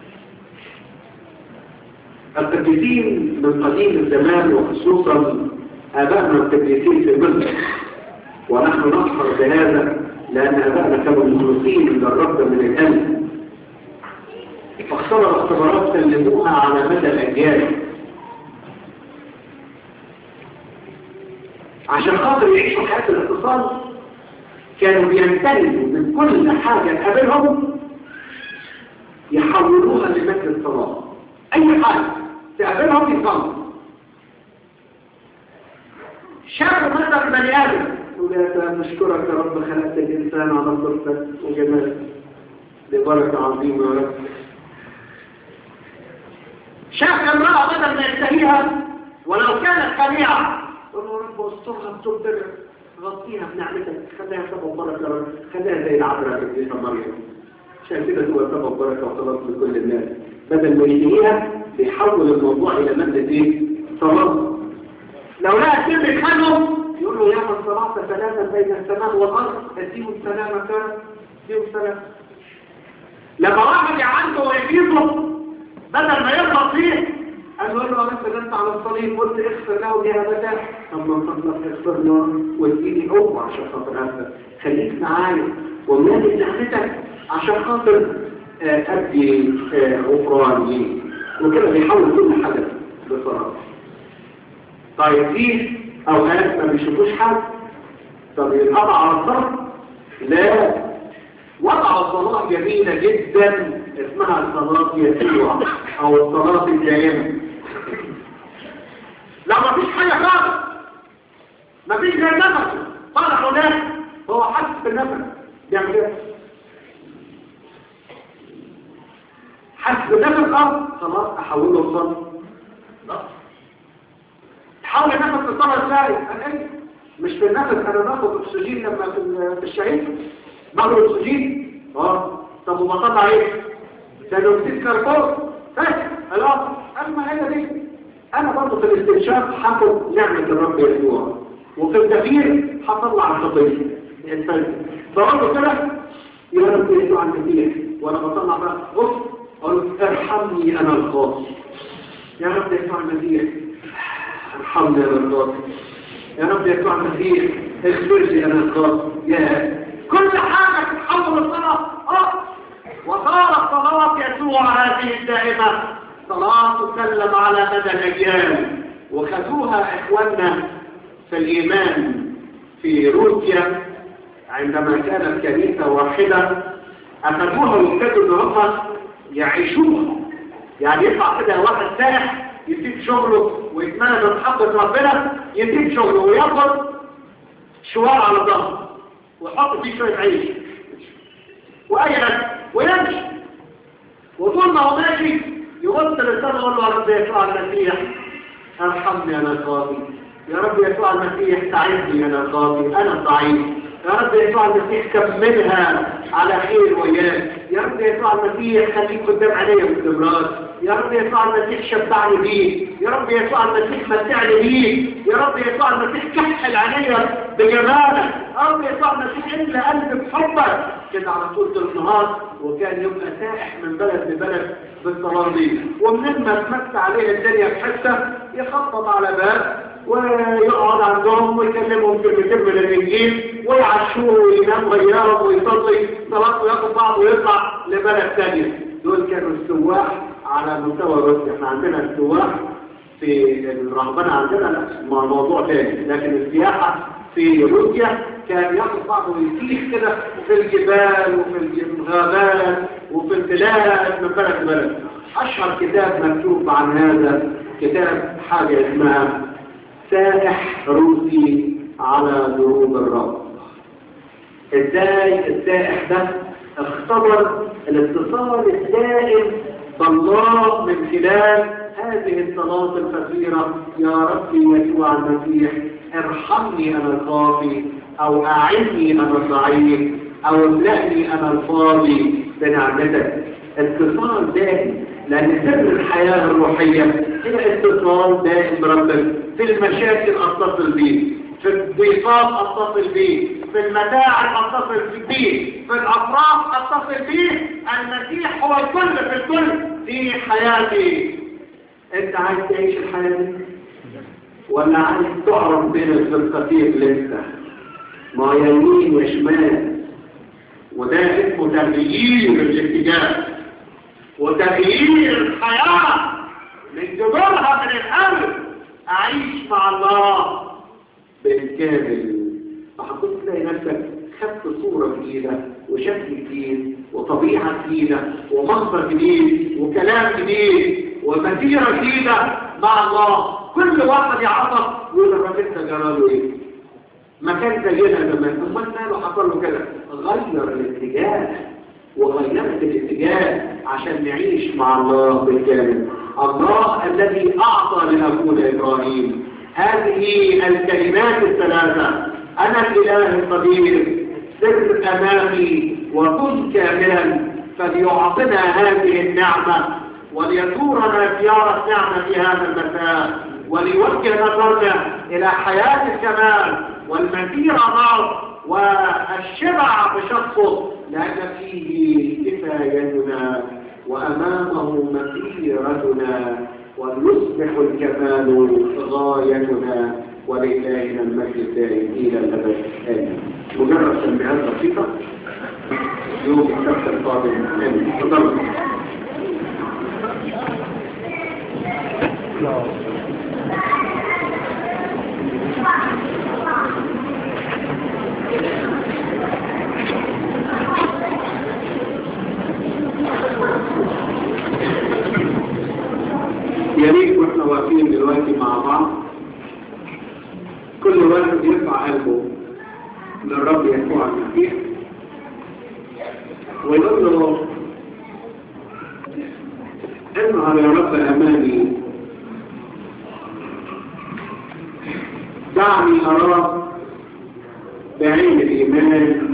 القديسين من قديم الزمان وخصوصا آبائنا القديسين في مصر ونحن نفخر بهذا لأن آبائنا كانوا مخلصين للرب من القلب فاختبروا اختبارات سلموها على مدى الأجيال عشان خاطر يعيشوا حياة الاتصال كانوا بينتهزوا من كل حاجة تقابلهم يحولوها لمثل الصلاة أي حاجة تقابلهم يصلوا شافوا مثلا بني آدم يقول يا نشكرك يا رب خلقت الإنسان على صورتك وجمالك لبركة عظيمة يا رب شاف امرأة بدل ما يشتهيها ولو كانت خليعة قل له رب استرها بتبدر غطيها بنعمتك خليها سبب بركة يا رب خليها زي العذراء في بيت مريم عشان كده هو سبب بركة وخلاص لكل الناس بدل ما يشتهيها بيحول الموضوع إلى مادة إيه؟ صلاة لو لقى سر خانه يقول له يا من صنعت سلاما بين السماء والأرض اديهم سلامك اديهم سلام لما واحد عنده ويجيبه بدل ما يغلط فيه قال له له انت جنت على الصليب قلت اغفر له يا ابدا طب ما فضلك اغفر له واديني قوه عشان خاطر انت خليك معايا ومالي نعمتك عشان خاطر ادي غفران لي وكده بيحول كل حاجه بصراحه طيب في اوقات ما بيشوفوش حد طب ينقطع على الصلاه لا وضع صلاة جميلة جدا اسمها صلاة يسوع او الصلاة الدائمة لا مفيش حاجة خالص مفيش غير نفس طالع هناك هو حاسس بالنفس بيعمل ايه حاسس بالنفس اه خلاص احوله لصلاة لا تحول النفس للصلاة ازاي انا مش في النفس انا باخد اكسجين لما في الشهيد باخد اكسجين اه طب وبطلع ايه ثاني اكسيد كربون فاهم خلاص اما هي دي انا برضه في الاستنشاق هاخد نعمه الرب يسوع وفي الزفير هطلع الخطيه الفلسفه فبرضه كده يا رب يسوع المسيح وانا بطلع بقى بص اقول ارحمني انا الخاطئ يا رب يسوع المسيح ارحمني انا الخاطئ يا رب يسوع المسيح اغفر لي انا الخاطئ يا كل حاجة تتحول الصلاة اه وصارت صلاة يسوع هذه الدائمة صلاة تسلم على مدى الأيام وخذوها إخواننا في الإيمان في روسيا عندما كانت كنيسة واحدة أخذوها وابتدوا إن هم يعيشوها يعني يطلع كده واحد سائح يسيب شغله ويتمنى من محبة ربنا يسيب شغله وياخد شوار على ظهره ويحط فيه شوية عيش وأي نفس ويمشي وطول ما هو ماشي يغط للسنة يقول له يا رب يسوع المسيح ارحمني أنا الخاطي يا رب يسوع المسيح ساعدني أنا الخاطي أنا الضعيف يا رب يسوع المسيح كملها على خير وياك يا رب يسوع المسيح خليك قدام عينيا باستمرار يا رب يسوع المسيح شبعني بيه يا رب يسوع المسيح متعني بيه يا رب يسوع المسيح كحل عينيا بجمالك يا رب يسوع المسيح املى قلبي بحبك كده على طول النهار وكان يبقى سائح من بلد لبلد بالصلاة دي ومن ما تمس عليه الدنيا بحته يخطط على باب ويقعد عندهم ويكلمهم كلمتين من الانجيل ويعشوه وينام غيرهم ويصلي صلاه وياخد بعض ويطلع لبلد ثانيه دول كانوا السواح على مستوى روسيا احنا عندنا السواح في الرهبنه عندنا لا موضوع ثاني لكن السياحه في روسيا كان ياخد بعضه ويسيح كده في الجبال وفي الغابات وفي البلاد من بلد لبلد اشهر كتاب مكتوب عن هذا كتاب حاجه اسمها سائح روسي على دروب الرب ازاي السائح ده اختبر الاتصال الدائم بالله من خلال هذه الصلاة الكثيرة يا ربي يسوع المسيح ارحمني انا الخاطي او اعني انا الضعيف او املأني انا الفاضي بنعمتك اتصال دائم لأن سر الحياة الروحية هي اتصال دائم بربك في المشاكل اتصل بيه في الضيقات اتصل بيه في المتاعب اتصل بيه في الافراح اتصل بيه المسيح هو الكل في الكل في حياتي انت عايز تعيش الحياة دي ولا عايز تعرف بين الفرقتين لسه ما يمين وشمال وده اسمه تغيير الاتجاه وتغيير الحياة من جذورها من القلب أعيش مع الله بالكامل فحطيت تلاقي نفسك خدت صورة جديدة وشكل جديد وطبيعة جديدة ومنظر جديد وكلام جديد ومسيرة جديدة مع الله كل واحد يعرف يقول الراجل ده جراله ايه ما كان زينا زمان امال ماله حصل له كده غير الاتجاه وغيرت الاتجاه عشان نعيش مع الله بالكامل الله الذي أعطى لأبونا إبراهيم هذه الكلمات الثلاثة أنا الإله القدير سر أمامي وكن كاملا فليعطنا هذه النعمة وليزورنا زيارة نعمة في هذا المساء وليوجه نظرنا إلى حياة الكمال والمسيرة معه والشبع بشخصه لأن فيه كفايتنا وأمامه مسيرتنا ويصبح الكمال غايتنا ولإلهنا المجد الدائم إلى الأبد آمين مجرد تنبيهات بسيطة يوم السبت القادم آمين تفضلوا يا ريت واحنا واقفين دلوقتي مع بعض كل واحد يرفع قلبه للرب يسوع المسيح ويقول له اظهر يا رب امامي دعني اراك بعين الايمان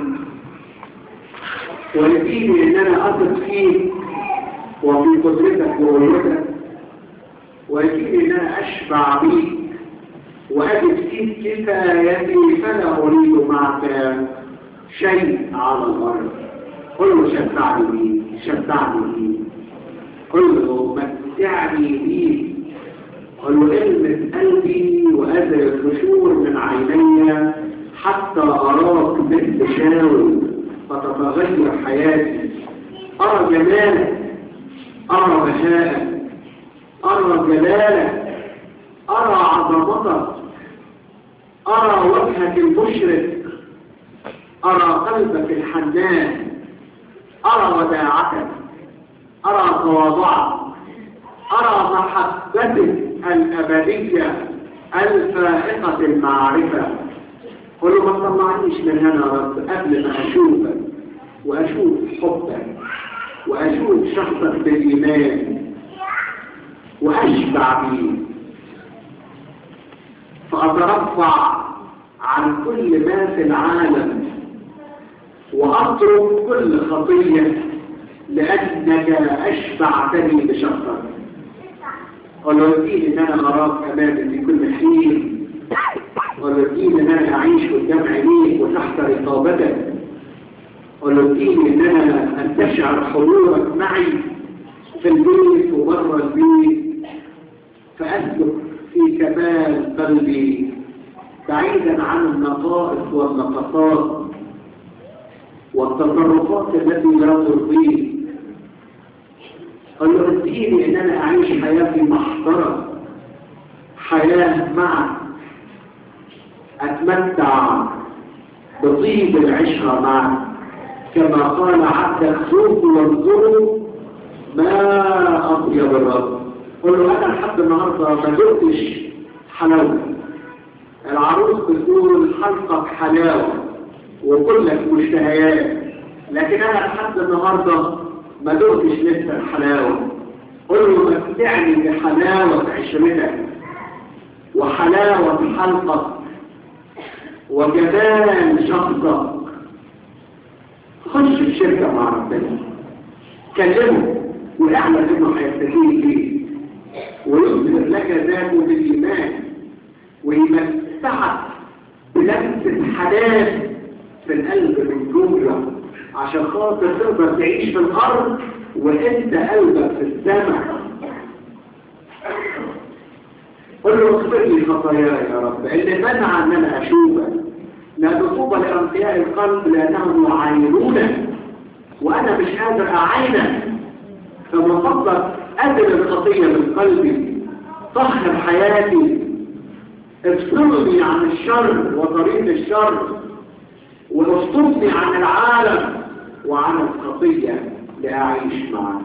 ويكفيني ان انا اثق فيك وفي قدرتك ورؤيتك ويكفيني ان انا اشبع بيك وأجد فيك كفايتي فلا أريد معك شيء على الأرض قل له شبعني بيه شبعني بيه قل له متعني بيه قل له علمة قلبي وأزل الخشور من عيني حتى أراك مثل شاول فتتغير حياتي أرى جمالك أرى بهاءك أرى جلالك أرى عظمتك أرى وجهك المشرق أرى قلبك الحنان أرى وداعتك أرى تواضعك أرى محبتك الأبدية الفائقة المعرفة قل له ما تطلعنيش من هنا يا رب قبل ما أشوفك وأشوف حبك وأشوف شخصك بالإيمان وأشبع بيه فأترفع عن كل ما في العالم وأترك كل خطية لأنك أشبعتني بشخصك ولودين أن أنا أراك أمامي في كل حين ولودين أن أنا أعيش قدام عينيك وتحت رقابتك ولودين أن أنا أن تشعر حضورك معي في البيت وبره البيت فأسلك في كمال قلبي بعيدا عن النقائص والنقصات والتصرفات التي لا ترضيك قال له اديني ان انا اعيش حياتي محضرة حياة معك اتمتع بطيب العشرة معك كما قال عبدك ذوقوا وانظروا ما اطيب الرب قل له انا لحد النهارده ما دقتش حلاوه العروس بتقول حلقك حلاوه وكلك مشتهيات لكن انا لحد النهارده ما دقتش لسه الحلاوه قل له متعني بحلاوه عشرتك وحلاوه حلقك وجمال شخصك خش في شركه مع ربنا كلمه واعلم انه هيستجيب ليك ويظهر لك ذاته بالإيمان ويمتعك بلمسة حنان في القلب من جملة عشان خاطر تقدر تعيش في الأرض وانت قلبك في السماء قل له اغفر لي خطاياي يا رب اللي منع ان انا اشوفك لا تصوب لانقياء القلب لانهم يعاينونك وانا مش قادر اعينك فمن فضلك أدل الخطية من قلبي طهر حياتي افصلني عن الشر وطريق الشر واصطفني عن العالم وعن الخطية لأعيش معك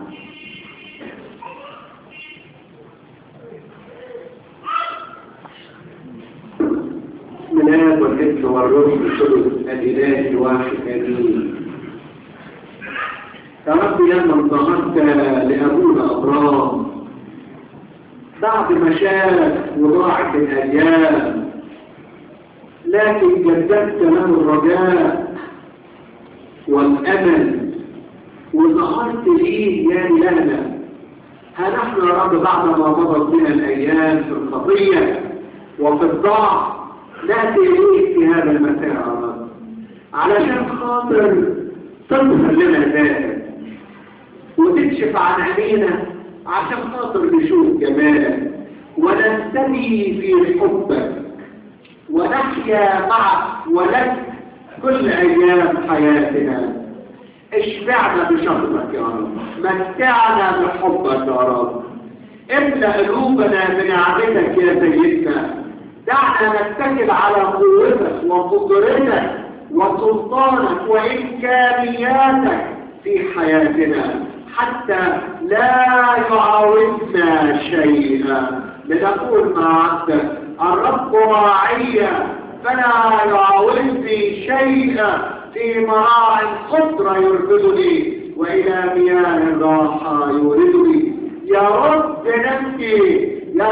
بسم الله والابن والروح القدس الإله الواحد آمين يا رب لما انضمت لأبونا أبرام بعد ما شاف وضاعت الأيام لكن جددت له الرجاء والأمل وظهرت ليه يا لالا ها نحن يا رب بعد ما مضت بنا الأيام في الخطية وفي الضعف نأتي إليك في هذا المساء يا رب علشان خاطر تظهر لنا ذاتك وتكشف عن عينينا عشان خاطر نشوف جمالك ونستني في حبك ونحيا معك ولك كل أيام حياتنا اشبعنا بشهرك يا رب متعنا بحبك يا رب املأ قلوبنا بنعمتك يا سيدنا دعنا نتكل على قوتك وقدرتك وسلطانك وإمكانياتك في حياتنا حتى لا يعاودنا شيئا لنقول مع عبدك الرب راعي فلا يعاودني شيئا في مراع خضرة يرفضني وإلى مياه الراحة يوردني يا رب نفسي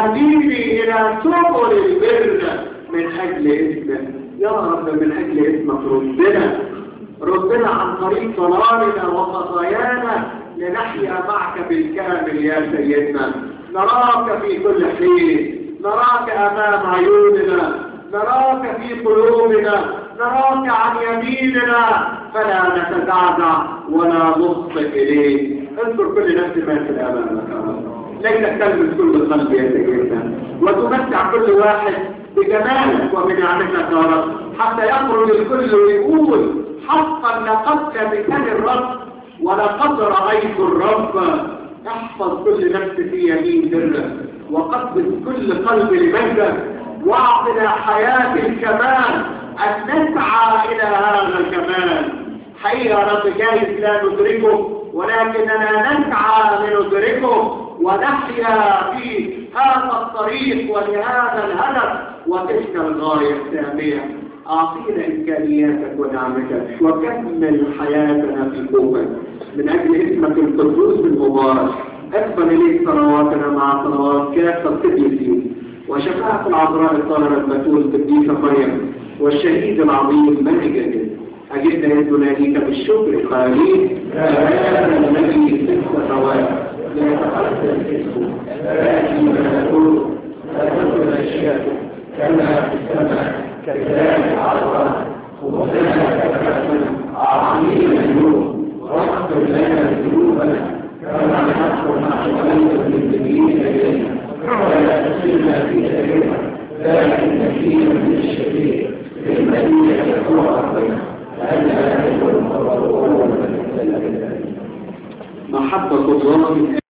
يهديني إلى سبل البر من أجل اسمك يا رب من أجل اسمك ردنا ردنا عن طريق ضلالنا وخطايانا لنحيا معك بالكامل يا سيدنا نراك في كل حين نراك أمام عيوننا نراك في قلوبنا نراك عن يميننا فلا نتزعزع ولا نخطئ إليك انظر كل نفس ما في أمامك يا رب ليس تلمس كل قلب يا سيدنا وتمتع كل واحد بجمالك وبنعمتك يا رب حتى يخرج الكل ويقول حقا لقد مثال الرب ولقد رأيت الرب احفظ كل نفس في يمين برك وقدس كل قلب لمجدك واعطنا حياة الكمال أن نسعى إلى هذا الكمال حقيقة رب جايز لا ندركه ولكننا نسعى لندركه ونحيا في هذا الطريق ولهذا الهدف وتلك الغاية السامية أعطينا إمكانياتك ونعمتك وكمل حياتنا في قوتك من أجل اسمك القدوس المبارك اقبل إليك صلواتنا مع صلوات كافة القديسين وشفاعة العذراء الطاهرة البتول قديسة مريم والشهيد العظيم ملك الجنة أجدنا يد ناديك بالشكر قائلين هذا الذي ست سواد لا يتقدم اسمه لا يجب أن تقول لا تقول الأشياء كما في السماء كذلك عرضا ومثلنا كفانا أعطينا اليوم واغفر لنا ذنوبنا كما نحصل مع شوالي المسلمين إلينا ولا تسلنا في سبيلنا لكن نسينا من الشرير للمدينة يسوع ربنا ألا يكون محبة الله